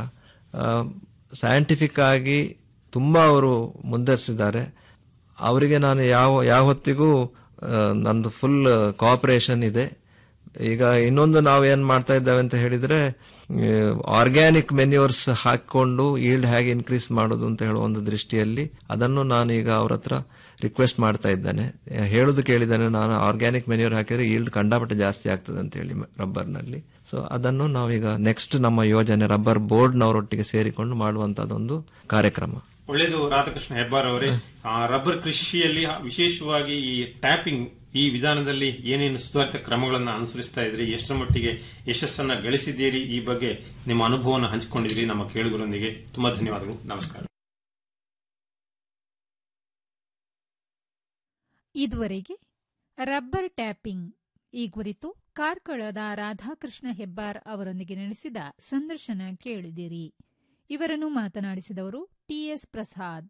ಸೈಂಟಿಫಿಕ್ ಆಗಿ ತುಂಬಾ ಅವರು ಮುಂದರಿಸಿದ್ದಾರೆ ಅವರಿಗೆ ನಾನು ಯಾವ ಯಾವ ಹೊತ್ತಿಗೂ ಆ, ನಂದು ಫುಲ್ ಕೋಆಪರೇಷನ್ ಇದೆ ಈಗ ಇನ್ನೊಂದು ನಾವು ಏನ್ ಮಾಡ್ತಾ ಇದ್ದೇವೆ ಅಂತ ಹೇಳಿದ್ರೆ ಆರ್ಗ್ಯಾನಿಕ್ ಮೆನ್ಯೂರ್ಸ್ ಹಾಕೊಂಡು ಈಲ್ಡ್ ಹೇಗೆ ಇನ್ಕ್ರೀಸ್ ಮಾಡೋದು ಅಂತ ಹೇಳುವ ಒಂದು ದೃಷ್ಟಿಯಲ್ಲಿ ಅದನ್ನು ನಾನು ಈಗ ಅವ್ರ ಹತ್ರ ರಿಕ್ವೆಸ್ಟ್ ಮಾಡ್ತಾ ಇದ್ದೇನೆ ಹೇಳುದು ಕೇಳಿದ್ದೇನೆ ನಾನು ಆರ್ಗ್ಯಾನಿಕ್ ಮೆನ್ಯೂರ್ ಹಾಕಿದ್ರೆ ಈಲ್ಡ್ ಕಂಡಾಪಟ್ಟೆ ಜಾಸ್ತಿ ಆಗ್ತದೆ ಅಂತ ಹೇಳಿ ರಬ್ಬರ್ನಲ್ಲಿ ಸೊ ಅದನ್ನು ನಾವೀಗ ನೆಕ್ಸ್ಟ್ ನಮ್ಮ ಯೋಜನೆ ರಬ್ಬರ್ ಬೋರ್ಡ್ನವರೊಟ್ಟಿಗೆ ಸೇರಿಕೊಂಡು ಮಾಡುವಂತದೊಂದು ಕಾರ್ಯಕ್ರಮ ಒಳ್ಳೆಯದು ರಾಧಾಕೃಷ್ಣ ಹೆಬ್ಬಾರ್ ಅವರೇ ಆ, ರಬ್ಬರ್ ಕೃಷಿಯಲ್ಲಿ ವಿಶೇಷವಾಗಿ ಈ ಟ್ಯಾಪಿಂಗ್ ಈ ವಿಧಾನದಲ್ಲಿ ಏನೇನು ಸುಧಾರಿತ ಕ್ರಮಗಳನ್ನು ಅನುಸರಿಸ್ತಾ ಇದ್ರಿ ಎಷ್ಟರ ಮಟ್ಟಿಗೆ ಯಶಸ್ಸನ್ನ ಗಳಿಸಿದ್ದೀರಿ ಈ ಬಗ್ಗೆ ನಿಮ್ಮ ಅನುಭವವನ್ನು ಹಂಚಿಕೊಂಡಿದ್ರಿ ನಮ್ಮ ಕೇಳುಗರೊಂದಿಗೆ ತುಂಬಾ ಧನ್ಯವಾದಗಳು ನಮಸ್ಕಾರ ಇದುವರೆಗೆ ರಬ್ಬರ್ ಟ್ಯಾಪಿಂಗ್ ಈ ಕುರಿತು ಕಾರ್ಕಳದ ರಾಧಾಕೃಷ್ಣ ಹೆಬ್ಬಾರ್ ಅವರೊಂದಿಗೆ ನಡೆಸಿದ ಸಂದರ್ಶನ ಕೇಳಿದಿರಿ ಇವರನ್ನು ಮಾತನಾಡಿಸಿದವರು ಟಿಎಸ್ ಪ್ರಸಾದ್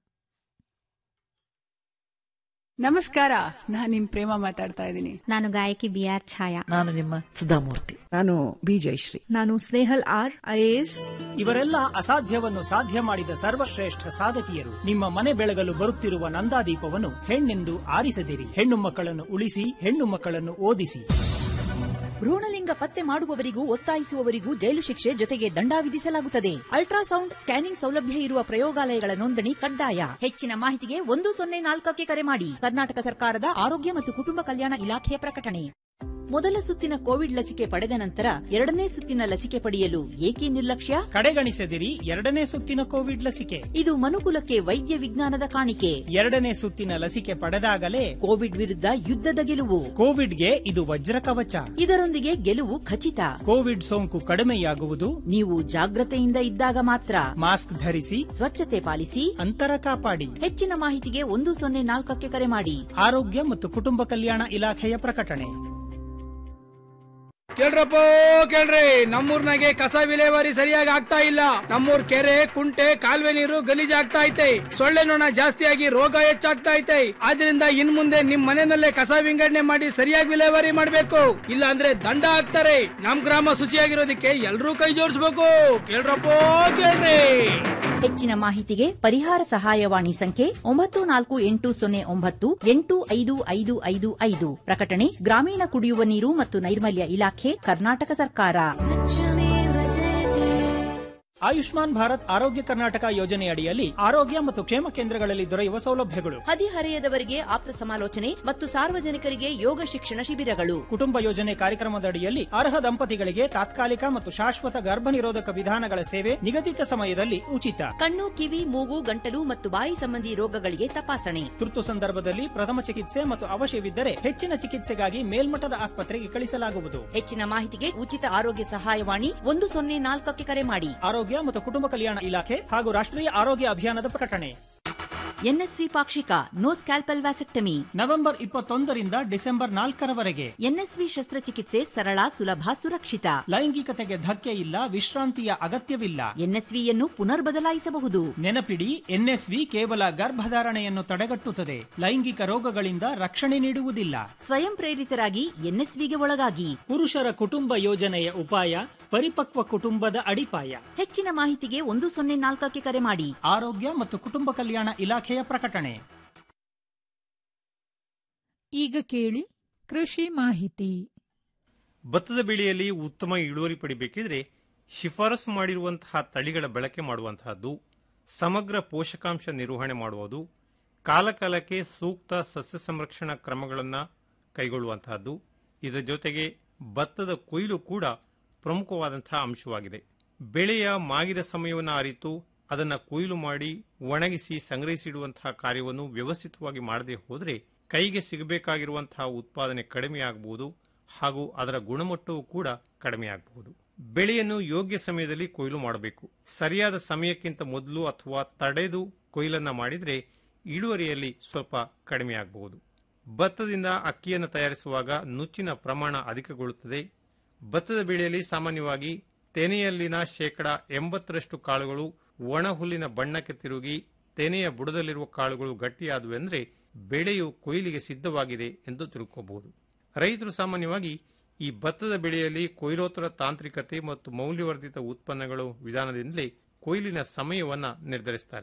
ನಮಸ್ಕಾರ ನಾನು ನಿಮ್ ಪ್ರೇಮ ಮಾತಾಡ್ತಾ ಇದ್ದೀನಿ ನಾನು ಗಾಯಕಿ ಬಿ ಆರ್ ಛಾಯಾ ನಾನು ನಿಮ್ಮ ಸುಧಾಮೂರ್ತಿ ನಾನು ಬಿ ಜಯಶ್ರೀ ನಾನು ಸ್ನೇಹಲ್ ಆರ್ ಐಎಎಸ್ ಇವರೆಲ್ಲ ಅಸಾಧ್ಯವನ್ನು ಸಾಧ್ಯ ಮಾಡಿದ ಸರ್ವಶ್ರೇಷ್ಠ ಸಾಧಕಿಯರು ನಿಮ್ಮ ಮನೆ ಬೆಳಗಲು ಬರುತ್ತಿರುವ ನಂದಾದೀಪವನ್ನು ಹೆಣ್ಣೆಂದು ಆರಿಸದಿರಿ ಹೆಣ್ಣು ಮಕ್ಕಳನ್ನು ಉಳಿಸಿ ಹೆಣ್ಣು ಮಕ್ಕಳನ್ನು ಓದಿಸಿ ಭ್ರೂಣಲಿಂಗ ಪತ್ತೆ ಮಾಡುವವರಿಗೂ ಒತ್ತಾಯಿಸುವವರಿಗೂ ಜೈಲು ಶಿಕ್ಷೆ ಜೊತೆಗೆ ದಂಡ ವಿಧಿಸಲಾಗುತ್ತದೆ ಅಲ್ಟ್ರಾಸೌಂಡ್ ಸ್ಕ್ಯಾನಿಂಗ್ ಸೌಲಭ್ಯ ಇರುವ ಪ್ರಯೋಗಾಲಯಗಳ ನೋಂದಣಿ ಕಡ್ಡಾಯ ಹೆಚ್ಚಿನ ಮಾಹಿತಿಗೆ ಒಂದು ಸೊನ್ನೆ ನಾಲ್ಕಕ್ಕೆ ಕರೆ ಮಾಡಿ ಕರ್ನಾಟಕ ಸರ್ಕಾರದ ಆರೋಗ್ಯ ಮತ್ತು ಕುಟುಂಬ ಕಲ್ಯಾಣ ಇಲಾಖೆಯ ಪ್ರಕಟಣೆ ಮೊದಲ ಸುತ್ತಿನ ಕೋವಿಡ್ ಲಸಿಕೆ ಪಡೆದ ನಂತರ ಎರಡನೇ ಸುತ್ತಿನ ಲಸಿಕೆ ಪಡೆಯಲು ಏಕೆ ನಿರ್ಲಕ್ಷ್ಯ ಕಡೆಗಣಿಸದಿರಿ ಎರಡನೇ ಸುತ್ತಿನ ಕೋವಿಡ್ ಲಸಿಕೆ ಇದು ಮನುಕುಲಕ್ಕೆ ವೈದ್ಯ ವಿಜ್ಞಾನದ ಕಾಣಿಕೆ ಎರಡನೇ ಸುತ್ತಿನ ಲಸಿಕೆ ಪಡೆದಾಗಲೇ ಕೋವಿಡ್ ವಿರುದ್ಧ ಯುದ್ಧದ ಗೆಲುವು ಕೋವಿಡ್ಗೆ ಇದು ವಜ್ರ ಕವಚ ಇದರೊಂದಿಗೆ ಗೆಲುವು ಖಚಿತ ಕೋವಿಡ್ ಸೋಂಕು ಕಡಿಮೆಯಾಗುವುದು ನೀವು ಜಾಗ್ರತೆಯಿಂದ ಇದ್ದಾಗ ಮಾತ್ರ ಮಾಸ್ಕ್ ಧರಿಸಿ ಸ್ವಚ್ಛತೆ ಪಾಲಿಸಿ ಅಂತರ ಕಾಪಾಡಿ ಹೆಚ್ಚಿನ ಮಾಹಿತಿಗೆ ಒಂದು ಸೊನ್ನೆ ನಾಲ್ಕಕ್ಕೆ ಕರೆ ಮಾಡಿ ಆರೋಗ್ಯ ಮತ್ತು ಕುಟುಂಬ ಕಲ್ಯಾಣ ಇಲಾಖೆಯ ಪ್ರಕಟಣೆ ಕೇಳ್ರಪ್ಪ ಕೇಳ್ರಿ ನಮ್ಮೂರ್ನಾಗೆ ಕಸ ವಿಲೇವಾರಿ ಸರಿಯಾಗಿ ಆಗ್ತಾ ಇಲ್ಲ ನಮ್ಮೂರ್ ಕೆರೆ ಕುಂಟೆ ಕಾಲುವೆ ನೀರು ಗಲೀಜ್ ಆಗ್ತಾ ಐತೆ ಸೊಳ್ಳೆ ನೊಣ ಜಾಸ್ತಿಯಾಗಿ ರೋಗ ಹೆಚ್ಚಾಗ್ತಾ ಐತೆ ಆದ್ರಿಂದ ಇನ್ ಮುಂದೆ ನಿಮ್ ಮನೆಯಲ್ಲೇ ಕಸ ವಿಂಗಡಣೆ ಮಾಡಿ ಸರಿಯಾಗಿ ವಿಲೇವಾರಿ ಮಾಡ್ಬೇಕು ಇಲ್ಲ ಅಂದ್ರೆ ದಂಡ ಹಾಕ್ತಾರೆ ನಮ್ ಗ್ರಾಮ ಶುಚಿಯಾಗಿರೋದಕ್ಕೆ ಎಲ್ರೂ ಕೈ ಜೋಡಿಸ್ಬೇಕು ಕೇಳ್ರಪ್ಪ ಕೇಳ್ರಿ ಹೆಚ್ಚಿನ ಮಾಹಿತಿಗೆ ಪರಿಹಾರ ಸಹಾಯವಾಣಿ ಸಂಖ್ಯೆ ಒಂಬತ್ತು ನಾಲ್ಕು ಎಂಟು ಸೊನ್ನೆ ಒಂಬತ್ತು ಎಂಟು ಐದು ಐದು ಐದು ಐದು ಪ್ರಕಟಣೆ ಗ್ರಾಮೀಣ ಕುಡಿಯುವ ನೀರು ಮತ್ತು ನೈರ್ಮಲ್ಯ ಇಲಾಖೆ ಕರ್ನಾಟಕ ಸರ್ಕಾರ ಆಯುಷ್ಮಾನ್ ಭಾರತ್ ಆರೋಗ್ಯ ಕರ್ನಾಟಕ ಯೋಜನೆ ಅಡಿಯಲ್ಲಿ ಆರೋಗ್ಯ ಮತ್ತು ಕ್ಷೇಮ ಕೇಂದ್ರಗಳಲ್ಲಿ ದೊರೆಯುವ ಸೌಲಭ್ಯಗಳು ಹದಿಹರೆಯದವರಿಗೆ ಆಪ್ತ ಸಮಾಲೋಚನೆ ಮತ್ತು ಸಾರ್ವಜನಿಕರಿಗೆ ಯೋಗ ಶಿಕ್ಷಣ ಶಿಬಿರಗಳು ಕುಟುಂಬ ಯೋಜನೆ ಕಾರ್ಯಕ್ರಮದ ಅಡಿಯಲ್ಲಿ ಅರ್ಹ ದಂಪತಿಗಳಿಗೆ ತಾತ್ಕಾಲಿಕ ಮತ್ತು ಶಾಶ್ವತ ಗರ್ಭ ನಿರೋಧಕ ವಿಧಾನಗಳ ಸೇವೆ ನಿಗದಿತ ಸಮಯದಲ್ಲಿ ಉಚಿತ ಕಣ್ಣು ಕಿವಿ ಮೂಗು ಗಂಟಲು ಮತ್ತು ಬಾಯಿ ಸಂಬಂಧಿ ರೋಗಗಳಿಗೆ ತಪಾಸಣೆ ತುರ್ತು ಸಂದರ್ಭದಲ್ಲಿ ಪ್ರಥಮ ಚಿಕಿತ್ಸೆ ಮತ್ತು ಅವಶ್ಯವಿದ್ದರೆ ಹೆಚ್ಚಿನ ಚಿಕಿತ್ಸೆಗಾಗಿ ಮೇಲ್ಮಟ್ಟದ ಆಸ್ಪತ್ರೆಗೆ ಕಳಿಸಲಾಗುವುದು ಹೆಚ್ಚಿನ ಮಾಹಿತಿಗೆ ಉಚಿತ ಆರೋಗ್ಯ ಸಹಾಯವಾಣಿ ಒಂದು ಸೊನ್ನೆ ನಾಲ್ಕಕ್ಕೆ ಕರೆ ಮಾಡಿ ಆರೋಗ್ಯ ಮತ್ತು ಕುಟುಂಬ ಕಲ್ಯಾಣ ಇಲಾಖೆ ಹಾಗೂ ರಾಷ್ಟ್ರೀಯ ಆರೋಗ್ಯ ಅಭಿಯಾನದ ಪ್ರಕಟಣೆ ಎನ್ಎಸ್ವಿ ಪಾಕ್ಷಿಕ ನೋ ಸ್ಕ್ಯಾಲ್ಪಲ್ ವ್ಯಾಸೆಕ್ಟಮಿ ನವೆಂಬರ್ ಇಪ್ಪತ್ತೊಂದರಿಂದ ಡಿಸೆಂಬರ್ ನಾಲ್ಕರವರೆಗೆ ಎನ್ಎಸ್ವಿ ಶಸ್ತ್ರಚಿಕಿತ್ಸೆ ಸರಳ ಸುಲಭ ಸುರಕ್ಷಿತ ಲೈಂಗಿಕತೆಗೆ ಧಕ್ಕೆ ಇಲ್ಲ ವಿಶ್ರಾಂತಿಯ ಅಗತ್ಯವಿಲ್ಲ ಎನ್ಎಸ್ವಿಯನ್ನು ಪುನರ್ ಬದಲಾಯಿಸಬಹುದು ನೆನಪಿಡಿ ಎನ್ಎಸ್ವಿ ಕೇವಲ ಗರ್ಭಧಾರಣೆಯನ್ನು ತಡೆಗಟ್ಟುತ್ತದೆ ಲೈಂಗಿಕ ರೋಗಗಳಿಂದ ರಕ್ಷಣೆ ನೀಡುವುದಿಲ್ಲ ಸ್ವಯಂ ಪ್ರೇರಿತರಾಗಿ ಎನ್ಎಸ್ವಿಗೆ ಒಳಗಾಗಿ ಪುರುಷರ ಕುಟುಂಬ ಯೋಜನೆಯ ಉಪಾಯ ಪರಿಪಕ್ವ ಕುಟುಂಬದ ಅಡಿಪಾಯ ಹೆಚ್ಚಿನ ಮಾಹಿತಿಗೆ ಒಂದು ಸೊನ್ನೆ ನಾಲ್ಕಕ್ಕೆ ಕರೆ ಮಾಡಿ ಆರೋಗ್ಯ ಮತ್ತು ಕುಟುಂಬ ಕಲ್ಯಾಣ ಇಲಾಖೆಯ ಪ್ರಕಟಣೆ ಈಗ ಕೇಳಿ ಕೃಷಿ ಮಾಹಿತಿ ಭತ್ತದ ಬೆಳೆಯಲ್ಲಿ ಉತ್ತಮ ಇಳುವರಿ ಪಡಿಬೇಕಿದ್ರೆ ಶಿಫಾರಸು ಮಾಡಿರುವಂತಹ ತಳಿಗಳ ಬಳಕೆ ಮಾಡುವಂತಹದ್ದು ಸಮಗ್ರ ಪೋಷಕಾಂಶ ನಿರ್ವಹಣೆ ಮಾಡುವುದು ಕಾಲಕಾಲಕ್ಕೆ ಸೂಕ್ತ ಸಸ್ಯ ಸಂರಕ್ಷಣಾ ಕ್ರಮಗಳನ್ನು ಕೈಗೊಳ್ಳುವಂತಹದ್ದು ಇದರ ಜೊತೆಗೆ ಭತ್ತದ ಕೊಯ್ಲು ಕೂಡ ಪ್ರಮುಖವಾದಂತಹ ಅಂಶವಾಗಿದೆ ಬೆಳೆಯ ಮಾಗಿದ ಸಮಯವನ್ನು ಅರಿತು ಅದನ್ನು ಕೊಯ್ಲು ಮಾಡಿ ಒಣಗಿಸಿ ಸಂಗ್ರಹಿಸಿಡುವಂತಹ ಕಾರ್ಯವನ್ನು ವ್ಯವಸ್ಥಿತವಾಗಿ ಮಾಡದೆ ಹೋದರೆ ಕೈಗೆ ಸಿಗಬೇಕಾಗಿರುವಂತಹ ಉತ್ಪಾದನೆ ಕಡಿಮೆಯಾಗಬಹುದು ಹಾಗೂ ಅದರ ಗುಣಮಟ್ಟವೂ ಕೂಡ ಕಡಿಮೆಯಾಗಬಹುದು ಬೆಳೆಯನ್ನು ಯೋಗ್ಯ ಸಮಯದಲ್ಲಿ ಕೊಯ್ಲು ಮಾಡಬೇಕು ಸರಿಯಾದ ಸಮಯಕ್ಕಿಂತ ಮೊದಲು ಅಥವಾ ತಡೆದು ಕೊಯ್ಲನ್ನ ಮಾಡಿದರೆ ಇಳುವರಿಯಲ್ಲಿ ಸ್ವಲ್ಪ ಕಡಿಮೆಯಾಗಬಹುದು ಭತ್ತದಿಂದ ಅಕ್ಕಿಯನ್ನು ತಯಾರಿಸುವಾಗ ನುಚ್ಚಿನ ಪ್ರಮಾಣ ಅಧಿಕಗೊಳ್ಳುತ್ತದೆ ಭತ್ತದ ಬೆಳೆಯಲ್ಲಿ ಸಾಮಾನ್ಯವಾಗಿ ತೆನೆಯಲ್ಲಿನ ಶೇಕಡ ಎಂಬತ್ತರಷ್ಟು ಕಾಳುಗಳು ಒಣ ಹುಲ್ಲಿನ ಬಣ್ಣಕ್ಕೆ ತಿರುಗಿ ತೆನೆಯ ಬುಡದಲ್ಲಿರುವ ಕಾಳುಗಳು ಗಟ್ಟಿಯಾದುವೆಂದರೆ ಬೆಳೆಯು ಕೊಯ್ಲಿಗೆ ಸಿದ್ಧವಾಗಿದೆ ಎಂದು ತಿಳ್ಕೋಬಹುದು ರೈತರು ಸಾಮಾನ್ಯವಾಗಿ ಈ ಭತ್ತದ ಬೆಳೆಯಲ್ಲಿ ಕೊಯ್ಲೋತ್ತರ ತಾಂತ್ರಿಕತೆ ಮತ್ತು ಮೌಲ್ಯವರ್ಧಿತ ಉತ್ಪನ್ನಗಳು ವಿಧಾನದಿಂದಲೇ ಕೊಯ್ಲಿನ ಸಮಯವನ್ನು ನಿರ್ಧರಿಸುತ್ತಾರೆ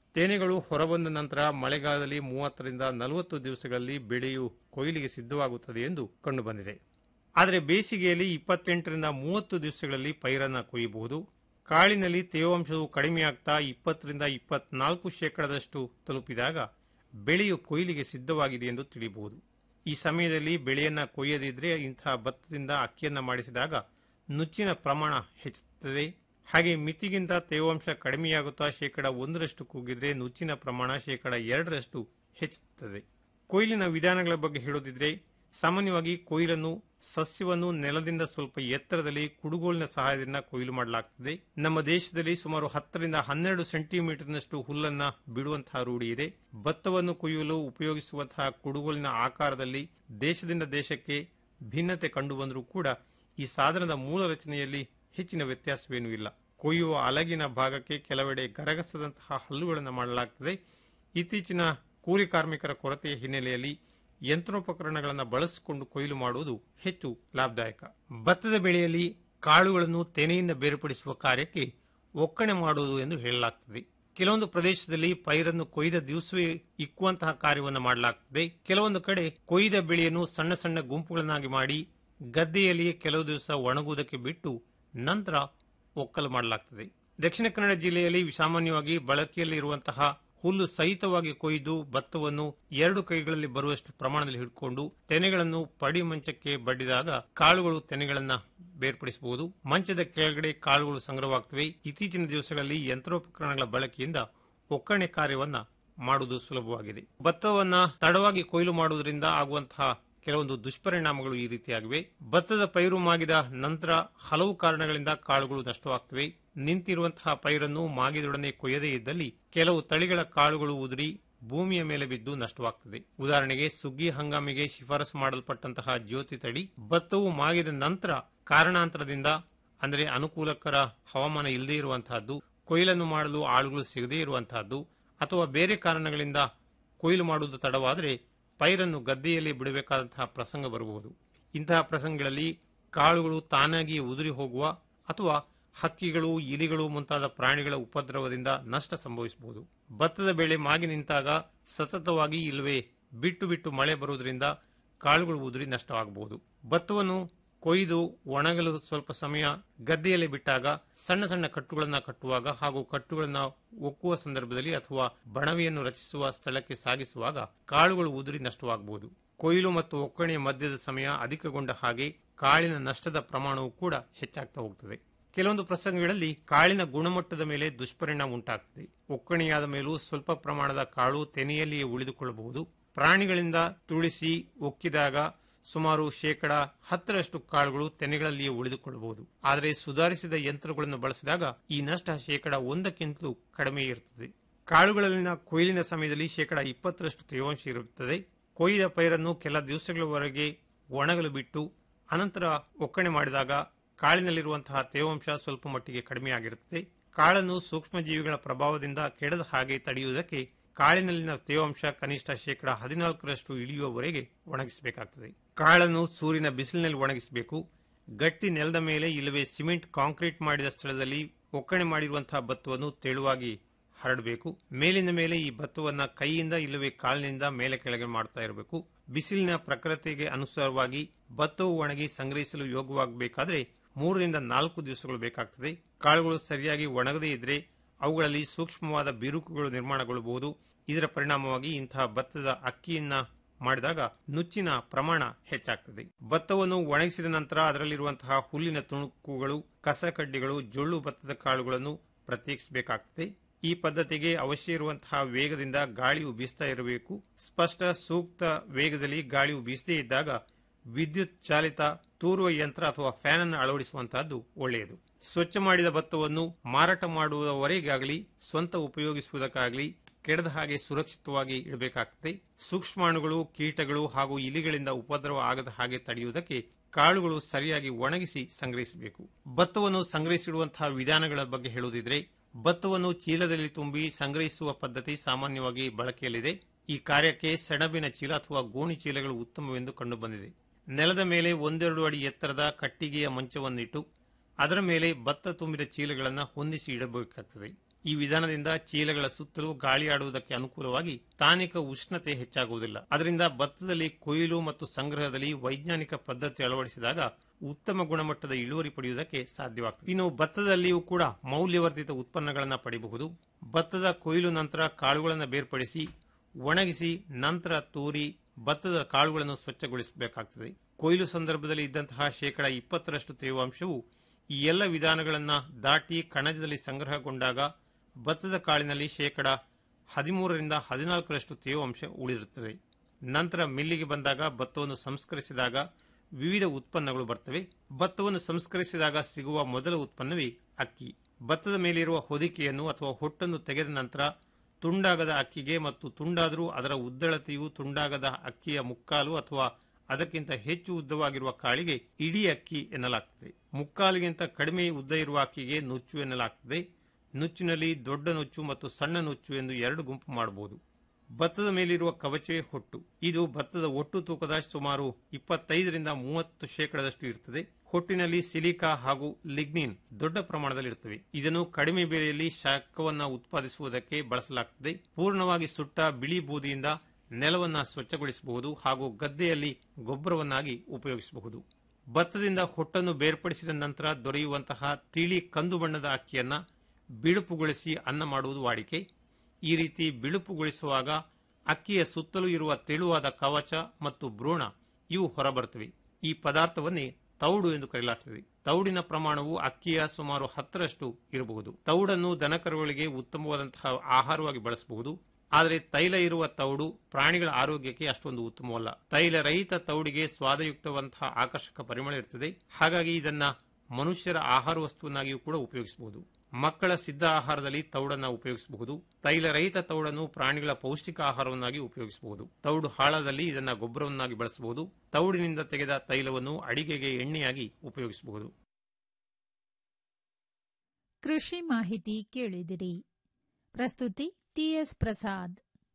ತೆನೆಗಳು ಹೊರಬಂದ ನಂತರ ಮಳೆಗಾಲದಲ್ಲಿ ಮೂವತ್ತರಿಂದ ನಲವತ್ತು ದಿವಸಗಳಲ್ಲಿ ಬೆಳೆಯು ಕೊಯ್ಲಿಗೆ ಸಿದ್ಧವಾಗುತ್ತದೆ ಎಂದು ಕಂಡುಬಂದಿದೆ ಆದರೆ ಬೇಸಿಗೆಯಲ್ಲಿ ಇಪ್ಪತ್ತೆಂಟರಿಂದ ಮೂವತ್ತು ದಿವಸಗಳಲ್ಲಿ ಪೈರನ್ನ ಕೊಯ್ಯಬಹುದು ಕಾಳಿನಲ್ಲಿ ತೇವಾಂಶವು ಕಡಿಮೆಯಾಗ್ತಾ ಇಪ್ಪತ್ತರಿಂದ ಇಪ್ಪತ್ನಾಲ್ಕು ಶೇಕಡದಷ್ಟು ತಲುಪಿದಾಗ ಬೆಳೆಯು ಕೊಯ್ಲಿಗೆ ಸಿದ್ಧವಾಗಿದೆ ಎಂದು ತಿಳಿಯಬಹುದು ಈ ಸಮಯದಲ್ಲಿ ಬೆಳೆಯನ್ನ ಕೊಯ್ಯದಿದ್ರೆ ಇಂತಹ ಭತ್ತದಿಂದ ಅಕ್ಕಿಯನ್ನ ಮಾಡಿಸಿದಾಗ ನುಚ್ಚಿನ ಪ್ರಮಾಣ ಹೆಚ್ಚುತ್ತದೆ ಹಾಗೆ ಮಿತಿಗಿಂತ ತೇವಾಂಶ ಕಡಿಮೆಯಾಗುತ್ತಾ ಶೇಕಡ ಒಂದರಷ್ಟು ಕುಗ್ಗಿದ್ರೆ ನುಚ್ಚಿನ ಪ್ರಮಾಣ ಶೇಕಡ ಎರಡರಷ್ಟು ಹೆಚ್ಚುತ್ತದೆ ಕೊಯ್ಲಿನ ವಿಧಾನಗಳ ಬಗ್ಗೆ ಹೇಳೋದಿದ್ರೆ ಸಾಮಾನ್ಯವಾಗಿ ಕೊಯ್ಲನ್ನು ಸಸ್ಯವನ್ನು ನೆಲದಿಂದ ಸ್ವಲ್ಪ ಎತ್ತರದಲ್ಲಿ ಕುಡುಗೋಲಿನ ಸಹಾಯದಿಂದ ಕೊಯ್ಲು ಮಾಡಲಾಗುತ್ತದೆ ನಮ್ಮ ದೇಶದಲ್ಲಿ ಸುಮಾರು ಹತ್ತರಿಂದ ಹನ್ನೆರಡು ಸೆಂಟಿಮೀಟರ್ನಷ್ಟು ಹುಲ್ಲನ್ನ ಬಿಡುವಂತಹ ರೂಢಿ ಇದೆ ಭತ್ತವನ್ನು ಕೊಯ್ಯಲು ಉಪಯೋಗಿಸುವಂತಹ ಕುಡುಗೋಲಿನ ಆಕಾರದಲ್ಲಿ ದೇಶದಿಂದ ದೇಶಕ್ಕೆ ಭಿನ್ನತೆ ಕಂಡುಬಂದರೂ ಕೂಡ ಈ ಸಾಧನದ ಮೂಲ ರಚನೆಯಲ್ಲಿ ಹೆಚ್ಚಿನ ವ್ಯತ್ಯಾಸವೇನೂ ಇಲ್ಲ ಕೊಯ್ಯುವ ಅಲಗಿನ ಭಾಗಕ್ಕೆ ಕೆಲವೆಡೆ ಗರಗಸದಂತಹ ಹಲ್ಲುಗಳನ್ನು ಮಾಡಲಾಗುತ್ತದೆ ಇತ್ತೀಚಿನ ಕೂಲಿ ಕಾರ್ಮಿಕರ ಕೊರತೆಯ ಹಿನ್ನೆಲೆಯಲ್ಲಿ ಯಂತ್ರೋಪಕರಣಗಳನ್ನು ಬಳಸಿಕೊಂಡು ಕೊಯ್ಲು ಮಾಡುವುದು ಹೆಚ್ಚು ಲಾಭದಾಯಕ ಭತ್ತದ ಬೆಳೆಯಲ್ಲಿ ಕಾಳುಗಳನ್ನು ತೆನೆಯಿಂದ ಬೇರ್ಪಡಿಸುವ ಕಾರ್ಯಕ್ಕೆ ಒಕ್ಕಣೆ ಮಾಡುವುದು ಎಂದು ಹೇಳಲಾಗುತ್ತದೆ ಕೆಲವೊಂದು ಪ್ರದೇಶದಲ್ಲಿ ಪೈರನ್ನು ಕೊಯ್ದ ದಿವಸವೇ ಇಕ್ಕುವಂತಹ ಕಾರ್ಯವನ್ನು ಮಾಡಲಾಗುತ್ತದೆ ಕೆಲವೊಂದು ಕಡೆ ಕೊಯ್ದ ಬೆಳೆಯನ್ನು ಸಣ್ಣ ಸಣ್ಣ ಗುಂಪುಗಳನ್ನಾಗಿ ಮಾಡಿ ಗದ್ದೆಯಲ್ಲಿಯೇ ಕೆಲವು ದಿವಸ ಒಣಗುವುದಕ್ಕೆ ಬಿಟ್ಟು ನಂತರ ಒಕ್ಕಲು ಮಾಡಲಾಗುತ್ತದೆ ದಕ್ಷಿಣ ಕನ್ನಡ ಜಿಲ್ಲೆಯಲ್ಲಿ ಸಾಮಾನ್ಯವಾಗಿ ಬಳಕೆಯಲ್ಲಿರುವಂತಹ ಹುಲ್ಲು ಸಹಿತವಾಗಿ ಕೊಯ್ದು ಭತ್ತವನ್ನು ಎರಡು ಕೈಗಳಲ್ಲಿ ಬರುವಷ್ಟು ಪ್ರಮಾಣದಲ್ಲಿ ಹಿಡ್ಕೊಂಡು ತೆನೆಗಳನ್ನು ಪಡಿ ಮಂಚಕ್ಕೆ ಬಡ್ಡಿದಾಗ ಕಾಳುಗಳು ತೆನೆಗಳನ್ನ ಬೇರ್ಪಡಿಸಬಹುದು ಮಂಚದ ಕೆಳಗಡೆ ಕಾಳುಗಳು ಸಂಗ್ರಹವಾಗುತ್ತವೆ ಇತ್ತೀಚಿನ ದಿವಸಗಳಲ್ಲಿ ಯಂತ್ರೋಪಕರಣಗಳ ಬಳಕೆಯಿಂದ ಒಕ್ಕಣೆ ಕಾರ್ಯವನ್ನ ಮಾಡುವುದು ಸುಲಭವಾಗಿದೆ ಭತ್ತವನ್ನ ತಡವಾಗಿ ಕೊಯ್ಲು ಮಾಡುವುದರಿಂದ ಆಗುವಂತಹ ಕೆಲವೊಂದು ದುಷ್ಪರಿಣಾಮಗಳು ಈ ರೀತಿಯಾಗಿವೆ ಭತ್ತದ ಪೈರು ಮಾಗಿದ ನಂತರ ಹಲವು ಕಾರಣಗಳಿಂದ ಕಾಳುಗಳು ನಷ್ಟವಾಗ್ತವೆ ನಿಂತಿರುವಂತಹ ಪೈರನ್ನು ಮಾಗಿದೊಡನೆ ಕೊಯ್ಯದೇ ಇದ್ದಲ್ಲಿ ಕೆಲವು ತಳಿಗಳ ಕಾಳುಗಳು ಉದುರಿ ಭೂಮಿಯ ಮೇಲೆ ಬಿದ್ದು ನಷ್ಟವಾಗ್ತದೆ ಉದಾಹರಣೆಗೆ ಸುಗ್ಗಿ ಹಂಗಾಮಿಗೆ ಶಿಫಾರಸು ಮಾಡಲ್ಪಟ್ಟಂತಹ ಜ್ಯೋತಿ ತಳಿ ಭತ್ತವು ಮಾಗಿದ ನಂತರ ಕಾರಣಾಂತರದಿಂದ ಅಂದರೆ ಅನುಕೂಲಕರ ಹವಾಮಾನ ಇಲ್ಲದೇ ಇರುವಂತಹದ್ದು ಕೊಯ್ಲನ್ನು ಮಾಡಲು ಆಳುಗಳು ಸಿಗದೇ ಇರುವಂತಹದ್ದು ಅಥವಾ ಬೇರೆ ಕಾರಣಗಳಿಂದ ಕೊಯ್ಲು ಮಾಡುವುದು ತಡವಾದರೆ ಪೈರನ್ನು ಗದ್ದೆಯಲ್ಲಿ ಬಿಡಬೇಕಾದಂತಹ ಪ್ರಸಂಗ ಬರಬಹುದು ಇಂತಹ ಪ್ರಸಂಗಗಳಲ್ಲಿ ಕಾಳುಗಳು ತಾನಾಗಿಯೇ ಉದುರಿ ಹೋಗುವ ಅಥವಾ ಹಕ್ಕಿಗಳು ಇಲಿಗಳು ಮುಂತಾದ ಪ್ರಾಣಿಗಳ ಉಪದ್ರವದಿಂದ ನಷ್ಟ ಸಂಭವಿಸಬಹುದು ಭತ್ತದ ಬೆಳೆ ಮಾಗಿ ನಿಂತಾಗ ಸತತವಾಗಿ ಇಲ್ಲವೇ ಬಿಟ್ಟು ಬಿಟ್ಟು ಮಳೆ ಬರುವುದರಿಂದ ಕಾಳುಗಳು ಉದುರಿ ನಷ್ಟವಾಗಬಹುದು ಭತ್ತವನ್ನು ಕೊಯ್ದು ಒಣಗಲು ಸ್ವಲ್ಪ ಸಮಯ ಗದ್ದೆಯಲ್ಲಿ ಬಿಟ್ಟಾಗ ಸಣ್ಣ ಸಣ್ಣ ಕಟ್ಟುಗಳನ್ನು ಕಟ್ಟುವಾಗ ಹಾಗೂ ಕಟ್ಟುಗಳನ್ನು ಒಕ್ಕುವ ಸಂದರ್ಭದಲ್ಲಿ ಅಥವಾ ಬಣವೆಯನ್ನು ರಚಿಸುವ ಸ್ಥಳಕ್ಕೆ ಸಾಗಿಸುವಾಗ ಕಾಳುಗಳು ಉದುರಿ ನಷ್ಟವಾಗಬಹುದು ಕೊಯ್ಲು ಮತ್ತು ಒಕ್ಕಣೆಯ ಮಧ್ಯದ ಸಮಯ ಅಧಿಕಗೊಂಡ ಹಾಗೆ ಕಾಳಿನ ನಷ್ಟದ ಪ್ರಮಾಣವು ಕೂಡ ಹೆಚ್ಚಾಗ್ತಾ ಹೋಗ್ತದೆ ಕೆಲವೊಂದು ಪ್ರಸಂಗಗಳಲ್ಲಿ ಕಾಳಿನ ಗುಣಮಟ್ಟದ ಮೇಲೆ ದುಷ್ಪರಿಣಾಮ ಉಂಟಾಗ್ತದೆ ಒಕ್ಕಣೆಯಾದ ಮೇಲೂ ಸ್ವಲ್ಪ ಪ್ರಮಾಣದ ಕಾಳು ತೆನೆಯಲ್ಲಿಯೇ ಉಳಿದುಕೊಳ್ಳಬಹುದು ಪ್ರಾಣಿಗಳಿಂದ ತುಳಿಸಿ ಒಕ್ಕಿದಾಗ ಸುಮಾರು ಶೇಕಡ ಹತ್ತರಷ್ಟು ಕಾಳುಗಳು ತೆನೆಗಳಲ್ಲಿಯೇ ಉಳಿದುಕೊಳ್ಳಬಹುದು ಆದರೆ ಸುಧಾರಿಸಿದ ಯಂತ್ರಗಳನ್ನು ಬಳಸಿದಾಗ ಈ ನಷ್ಟ ಶೇಕಡ ಒಂದಕ್ಕಿಂತಲೂ ಕಡಿಮೆ ಇರುತ್ತದೆ ಕಾಳುಗಳಲ್ಲಿನ ಕೊಯ್ಲಿನ ಸಮಯದಲ್ಲಿ ಶೇಕಡ ಇಪ್ಪತ್ತರಷ್ಟು ತೇವಾಂಶ ಇರುತ್ತದೆ ಕೊಯ್ದ ಪೈರನ್ನು ಕೆಲ ದಿವಸಗಳವರೆಗೆ ಒಣಗಲು ಬಿಟ್ಟು ಅನಂತರ ಒಕ್ಕಣೆ ಮಾಡಿದಾಗ ಕಾಳಿನಲ್ಲಿರುವಂತಹ ತೇವಾಂಶ ಸ್ವಲ್ಪ ಮಟ್ಟಿಗೆ ಕಡಿಮೆಯಾಗಿರುತ್ತದೆ ಕಾಳನ್ನು ಸೂಕ್ಷ್ಮಜೀವಿಗಳ ಪ್ರಭಾವದಿಂದ ಕೆಡದ ಹಾಗೆ ತಡೆಯುವುದಕ್ಕೆ ಕಾಳಿನಲ್ಲಿನ ತೇವಾಂಶ ಕನಿಷ್ಠ ಶೇಕಡ ಹದಿನಾಲ್ಕರಷ್ಟು ಇಳಿಯುವವರೆಗೆ ಒಣಗಿಸಬೇಕಾಗುತ್ತದೆ ಕಾಳನ್ನು ಸೂರ್ಯನ ಬಿಸಿಲಿನಲ್ಲಿ ಒಣಗಿಸಬೇಕು ಗಟ್ಟಿ ನೆಲದ ಮೇಲೆ ಇಲ್ಲವೇ ಸಿಮೆಂಟ್ ಕಾಂಕ್ರೀಟ್ ಮಾಡಿದ ಸ್ಥಳದಲ್ಲಿ ಒಕ್ಕಣೆ ಮಾಡಿರುವಂತಹ ಭತ್ತವನ್ನು ತೆಳುವಾಗಿ ಹರಡಬೇಕು ಮೇಲಿನ ಮೇಲೆ ಈ ಭತ್ತವನ್ನ ಕೈಯಿಂದ ಇಲ್ಲವೇ ಕಾಲಿನಿಂದ ಮೇಲೆ ಕೆಳಗೆ ಮಾಡ್ತಾ ಇರಬೇಕು ಬಿಸಿಲಿನ ಪ್ರಕೃತಿಗೆ ಅನುಸಾರವಾಗಿ ಭತ್ತವು ಒಣಗಿ ಸಂಗ್ರಹಿಸಲು ಯೋಗ್ಯವಾಗಬೇಕಾದ್ರೆ ಮೂರರಿಂದ ನಾಲ್ಕು ದಿವಸಗಳು ಬೇಕಾಗ್ತದೆ ಕಾಳುಗಳು ಸರಿಯಾಗಿ ಒಣಗದೇ ಇದ್ರೆ ಅವುಗಳಲ್ಲಿ ಸೂಕ್ಷ್ಮವಾದ ಬಿರುಕುಗಳು ನಿರ್ಮಾಣಗೊಳ್ಳಬಹುದು ಇದರ ಪರಿಣಾಮವಾಗಿ ಇಂತಹ ಭತ್ತದ ಅಕ್ಕಿಯನ್ನ ಮಾಡಿದಾಗ ನುಚ್ಚಿನ ಪ್ರಮಾಣ ಹೆಚ್ಚಾಗ್ತದೆ ಭತ್ತವನ್ನು ಒಣಗಿಸಿದ ನಂತರ ಅದರಲ್ಲಿರುವಂತಹ ಹುಲ್ಲಿನ ತುಣುಕುಗಳು ಕಸಕಡ್ಡಿಗಳು ಜೊಳ್ಳು ಭತ್ತದ ಕಾಳುಗಳನ್ನು ಪ್ರತ್ಯೇಕಿಸಬೇಕಾಗ್ತದೆ ಈ ಪದ್ಧತಿಗೆ ಅವಶ್ಯ ಇರುವಂತಹ ವೇಗದಿಂದ ಗಾಳಿಯು ಬೀಸ್ತಾ ಇರಬೇಕು ಸ್ಪಷ್ಟ ಸೂಕ್ತ ವೇಗದಲ್ಲಿ ಗಾಳಿಯು ಬೀಸದೇ ಇದ್ದಾಗ ವಿದ್ಯುತ್ ಚಾಲಿತ ತೂರುವ ಯಂತ್ರ ಅಥವಾ ಫ್ಯಾನ್ ಅನ್ನು ಅಳವಡಿಸುವಂತಹದ್ದು ಒಳ್ಳೆಯದು ಸ್ವಚ್ಛ ಮಾಡಿದ ಭತ್ತವನ್ನು ಮಾರಾಟ ಮಾಡುವವರೆಗಾಗಲಿ ಸ್ವಂತ ಉಪಯೋಗಿಸುವುದಕ್ಕಾಗಲಿ ಕೆಡದ ಹಾಗೆ ಸುರಕ್ಷಿತವಾಗಿ ಇಡಬೇಕಾಗ್ತದೆ ಸೂಕ್ಷ್ಮಾಣುಗಳು ಕೀಟಗಳು ಹಾಗೂ ಇಲಿಗಳಿಂದ ಉಪದ್ರವ ಆಗದ ಹಾಗೆ ತಡೆಯುವುದಕ್ಕೆ ಕಾಳುಗಳು ಸರಿಯಾಗಿ ಒಣಗಿಸಿ ಸಂಗ್ರಹಿಸಬೇಕು ಭತ್ತವನ್ನು ಸಂಗ್ರಹಿಸಿಡುವಂತಹ ವಿಧಾನಗಳ ಬಗ್ಗೆ ಹೇಳುವುದಿದ್ರೆ ಭತ್ತವನ್ನು ಚೀಲದಲ್ಲಿ ತುಂಬಿ ಸಂಗ್ರಹಿಸುವ ಪದ್ಧತಿ ಸಾಮಾನ್ಯವಾಗಿ ಬಳಕೆಯಲ್ಲಿದೆ ಈ ಕಾರ್ಯಕ್ಕೆ ಸೆಣಬಿನ ಚೀಲ ಅಥವಾ ಗೋಣಿ ಚೀಲಗಳು ಉತ್ತಮವೆಂದು ಕಂಡುಬಂದಿದೆ ನೆಲದ ಮೇಲೆ ಒಂದೆರಡು ಅಡಿ ಎತ್ತರದ ಕಟ್ಟಿಗೆಯ ಮಂಚವನ್ನಿಟ್ಟು ಅದರ ಮೇಲೆ ಭತ್ತ ತುಂಬಿದ ಚೀಲಗಳನ್ನು ಹೊಂದಿಸಿ ಇಡಬೇಕಾಗುತ್ತದೆ ಈ ವಿಧಾನದಿಂದ ಚೀಲಗಳ ಸುತ್ತಲೂ ಗಾಳಿ ಆಡುವುದಕ್ಕೆ ಅನುಕೂಲವಾಗಿ ಸ್ಥಾನಿಕ ಉಷ್ಣತೆ ಹೆಚ್ಚಾಗುವುದಿಲ್ಲ ಅದರಿಂದ ಭತ್ತದಲ್ಲಿ ಕೊಯ್ಲು ಮತ್ತು ಸಂಗ್ರಹದಲ್ಲಿ ವೈಜ್ಞಾನಿಕ ಪದ್ಧತಿ ಅಳವಡಿಸಿದಾಗ ಉತ್ತಮ ಗುಣಮಟ್ಟದ ಇಳುವರಿ ಪಡೆಯುವುದಕ್ಕೆ ಸಾಧ್ಯವಾಗ್ತದೆ ಇನ್ನು ಭತ್ತದಲ್ಲಿಯೂ ಕೂಡ ಮೌಲ್ಯವರ್ಧಿತ ಉತ್ಪನ್ನಗಳನ್ನು ಪಡೆಯಬಹುದು ಭತ್ತದ ಕೊಯ್ಲು ನಂತರ ಕಾಳುಗಳನ್ನು ಬೇರ್ಪಡಿಸಿ ಒಣಗಿಸಿ ನಂತರ ತೂರಿ ಭತ್ತದ ಕಾಳುಗಳನ್ನು ಸ್ವಚ್ಛಗೊಳಿಸಬೇಕಾಗ್ತದೆ ಕೊಯ್ಲು ಸಂದರ್ಭದಲ್ಲಿ ಇದ್ದಂತಹ ಶೇಕಡ ಇಪ್ಪತ್ತರಷ್ಟು ತೇವಾಂಶವು ಈ ಎಲ್ಲ ವಿಧಾನಗಳನ್ನು ದಾಟಿ ಕಣಜದಲ್ಲಿ ಸಂಗ್ರಹಗೊಂಡಾಗ ಭತ್ತದ ಕಾಳಿನಲ್ಲಿ ಶೇಕಡ ಹದಿಮೂರರಿಂದ ಹದಿನಾಲ್ಕರಷ್ಟು ತೇವಾಂಶ ಉಳಿದಿರುತ್ತದೆ ನಂತರ ಮಿಲ್ಲಿಗೆ ಬಂದಾಗ ಭತ್ತವನ್ನು ಸಂಸ್ಕರಿಸಿದಾಗ ವಿವಿಧ ಉತ್ಪನ್ನಗಳು ಬರ್ತವೆ ಭತ್ತವನ್ನು ಸಂಸ್ಕರಿಸಿದಾಗ ಸಿಗುವ ಮೊದಲ ಉತ್ಪನ್ನವೇ ಅಕ್ಕಿ ಭತ್ತದ ಮೇಲಿರುವ ಹೊದಿಕೆಯನ್ನು ಅಥವಾ ಹೊಟ್ಟನ್ನು ತೆಗೆದ ನಂತರ ತುಂಡಾಗದ ಅಕ್ಕಿಗೆ ಮತ್ತು ತುಂಡಾದರೂ ಅದರ ಉದ್ದಳತೆಯು ತುಂಡಾಗದ ಅಕ್ಕಿಯ ಮುಕ್ಕಾಲು ಅಥವಾ ಅದಕ್ಕಿಂತ ಹೆಚ್ಚು ಉದ್ದವಾಗಿರುವ ಕಾಳಿಗೆ ಇಡೀ ಅಕ್ಕಿ ಎನ್ನಲಾಗ್ತದೆ ಮುಕ್ಕಾಲಿಗಿಂತ ಕಡಿಮೆ ಉದ್ದ ಇರುವ ಅಕ್ಕಿಗೆ ನುಚ್ಚು ಎನ್ನಲಾಗ್ತದೆ ನುಚ್ಚಿನಲ್ಲಿ ದೊಡ್ಡ ನುಚ್ಚು ಮತ್ತು ಸಣ್ಣ ನುಚ್ಚು ಎಂದು ಎರಡು ಗುಂಪು ಮಾಡಬಹುದು ಭತ್ತದ ಮೇಲಿರುವ ಕವಚವೇ ಹೊಟ್ಟು ಇದು ಭತ್ತದ ಒಟ್ಟು ತೂಕದ ಸುಮಾರು ಇಪ್ಪತ್ತೈದರಿಂದ ಮೂವತ್ತು ಶೇಕಡದಷ್ಟು ಇರುತ್ತದೆ ಹೊಟ್ಟಿನಲ್ಲಿ ಸಿಲಿಕಾ ಹಾಗೂ ಲಿಗ್ನಿನ್ ದೊಡ್ಡ ಪ್ರಮಾಣದಲ್ಲಿ ಇರುತ್ತವೆ ಇದನ್ನು ಕಡಿಮೆ ಬೆಲೆಯಲ್ಲಿ ಶಾಖವನ್ನ ಉತ್ಪಾದಿಸುವುದಕ್ಕೆ ಬಳಸಲಾಗುತ್ತದೆ ಪೂರ್ಣವಾಗಿ ಸುಟ್ಟ ಬಿಳಿ ಬೂದಿಯಿಂದ ನೆಲವನ್ನ ಸ್ವಚ್ಛಗೊಳಿಸಬಹುದು ಹಾಗೂ ಗದ್ದೆಯಲ್ಲಿ ಗೊಬ್ಬರವನ್ನಾಗಿ ಉಪಯೋಗಿಸಬಹುದು ಭತ್ತದಿಂದ ಹೊಟ್ಟನ್ನು ಬೇರ್ಪಡಿಸಿದ ನಂತರ ದೊರೆಯುವಂತಹ ತಿಳಿ ಕಂದು ಬಣ್ಣದ ಅಕ್ಕಿಯನ್ನ ಬಿಳುಪುಗೊಳಿಸಿ ಅನ್ನ ಮಾಡುವುದು ವಾಡಿಕೆ ಈ ರೀತಿ ಬಿಳುಪುಗೊಳಿಸುವಾಗ ಅಕ್ಕಿಯ ಸುತ್ತಲೂ ಇರುವ ತೆಳುವಾದ ಕವಚ ಮತ್ತು ಭ್ರೂಣ ಇವು ಹೊರಬರುತ್ತವೆ ಈ ಪದಾರ್ಥವನ್ನೇ ತೌಡು ಎಂದು ಕರೆಯಲಾಗುತ್ತದೆ ತೌಡಿನ ಪ್ರಮಾಣವು ಅಕ್ಕಿಯ ಸುಮಾರು ಹತ್ತರಷ್ಟು ಇರಬಹುದು ತೌಡನ್ನು ದನಕರುಗಳಿಗೆ ಉತ್ತಮವಾದಂತಹ ಆಹಾರವಾಗಿ ಬಳಸಬಹುದು ಆದರೆ ತೈಲ ಇರುವ ತೌಡು ಪ್ರಾಣಿಗಳ ಆರೋಗ್ಯಕ್ಕೆ ಅಷ್ಟೊಂದು ಉತ್ತಮವಲ್ಲ ತೈಲ ರಹಿತ ತೌಡಿಗೆ ಸ್ವಾದಯುಕ್ತವಂತಹ ಆಕರ್ಷಕ ಪರಿಮಳ ಇರ್ತದೆ ಹಾಗಾಗಿ ಇದನ್ನ ಮನುಷ್ಯರ ಆಹಾರ ವಸ್ತುವನ್ನಾಗಿಯೂ ಕೂಡ ಉಪಯೋಗಿಸಬಹುದು ಮಕ್ಕಳ ಸಿದ್ಧ ಆಹಾರದಲ್ಲಿ ತೌಡನ್ನು ಉಪಯೋಗಿಸಬಹುದು ತೈಲ ರಹಿತ ತೌಡನ್ನು ಪ್ರಾಣಿಗಳ ಪೌಷ್ಟಿಕ ಆಹಾರವನ್ನಾಗಿ ಉಪಯೋಗಿಸಬಹುದು ತೌಡು ಹಾಳದಲ್ಲಿ ಇದನ್ನ ಗೊಬ್ಬರವನ್ನಾಗಿ ಬಳಸಬಹುದು ತೌಡಿನಿಂದ ತೆಗೆದ ತೈಲವನ್ನು ಅಡಿಗೆಗೆ ಎಣ್ಣೆಯಾಗಿ ಉಪಯೋಗಿಸಬಹುದು ಕೃಷಿ ಮಾಹಿತಿ ಕೇಳಿದಿರಿ ಪ್ರಸ್ತುತಿ ಟಿಎಸ್ ಪ್ರಸಾದ್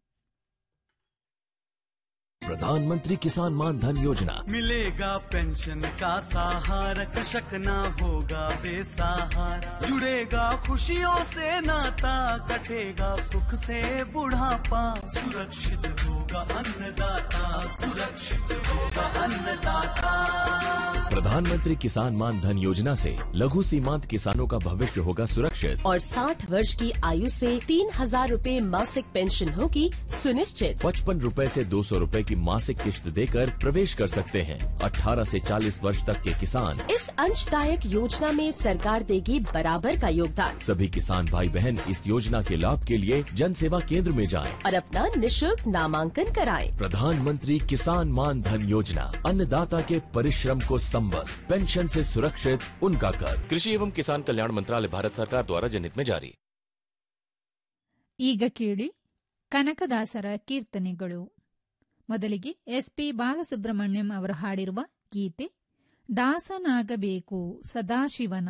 प्रधानमंत्री किसान मान धन योजना मिलेगा पेंशन का सहारा कृषक ना होगा बेसहारा जुड़ेगा खुशियों से नाता कटेगा सुख से बुढ़ापा सुरक्षित होगा अन्नदाता सुरक्षित होगा अन्नदाता प्रधानमंत्री किसान मान धन योजना से लघु सीमांत किसानों का भविष्य होगा सुरक्षित और 60 वर्ष की आयु से तीन हजार रूपए मासिक पेंशन होगी सुनिश्चित पचपन रूपए से दो सौ रूपए की मासिक किश्त देकर प्रवेश कर सकते हैं 18 से 40 वर्ष तक के किसान इस अंशदायक योजना में सरकार देगी बराबर का योगदान सभी किसान भाई बहन इस योजना के लाभ के लिए जन सेवा केंद्र में जाएं। और अपना निशुल्क नामांकन कराएं। प्रधानमंत्री किसान मान धन योजना अन्नदाता के परिश्रम को संबल पेंशन से सुरक्षित उनका कर कृषि एवं किसान कल्याण मंत्रालय भारत सरकार द्वारा जनहित में जारी ಈಗ ಕೇಳಿ ಕನಕದಾಸರ ಕೀರ್ತನೆಗಳು ಮೊದಲಿಗೆ ಎಸ್ಪಿ ಬಾಲಸುಬ್ರಹ್ಮಣ್ಯಂ ಅವರು ಹಾಡಿರುವ ಗೀತೆ ದಾಸನಾಗಬೇಕು ಸದಾಶಿವನ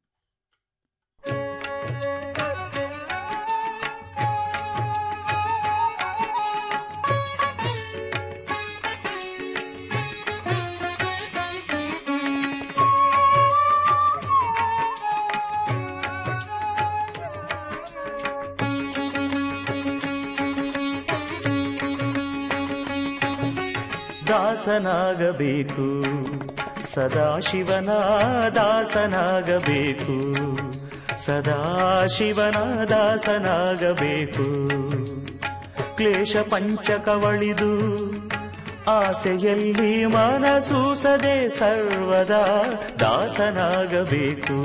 ದಾಸನಾಗಬೇಕು ಸದಾಶಿವನ ದಾಸನಾಗಬೇಕು ಸದಾಶಿವನ ದಾಸನಾಗಬೇಕು ಕ್ಲೇಶ ಪಂಚಕವಳಿದು ಆಸೆಯಲ್ಲಿ ಮನಸೂಸದೆ ಸರ್ವದಾ ದಾಸನಾಗಬೇಕು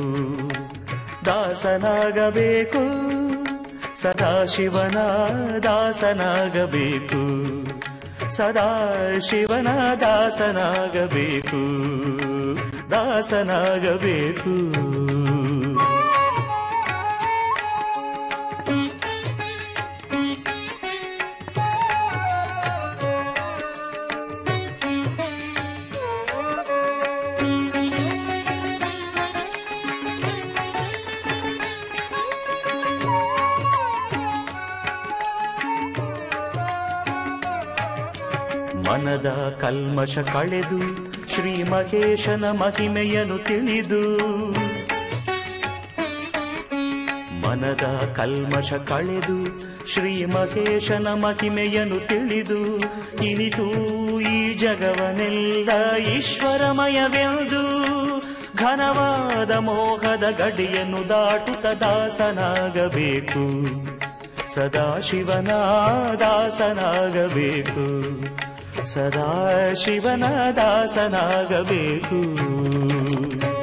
ದಾಸನಾಗಬೇಕು ಸದಾಶಿವನ ದಾಸನಾಗಬೇಕು ಸದಾ ಶಿವನ ದಾಸನಾಗಬೇಕು ದಾಸನಾಗಬೇಕು ಮನದ ಕಲ್ಮಶ ಕಳೆದು ಶ್ರೀ ಮಹೇಶನ ಮಹಿಮೆಯನ್ನು ತಿಳಿದು ಮನದ ಕಲ್ಮಶ ಕಳೆದು ಶ್ರೀ ಮಹೇಶನ ಮಹಿಮೆಯನ್ನು ತಿಳಿದು ಇನಿತು ಈ ಜಗವನೆಲ್ಲ ಈಶ್ವರಮಯವೆಂದು ಘನವಾದ ಮೋಹದ ಗಡಿಯನ್ನು ದಾಟುತ್ತ ದಾಸನಾಗಬೇಕು ಸದಾಶಿವನ ದಾಸನಾಗಬೇಕು ಸದಾಶಿವನ ದಾಸನಾಗಬೇಕು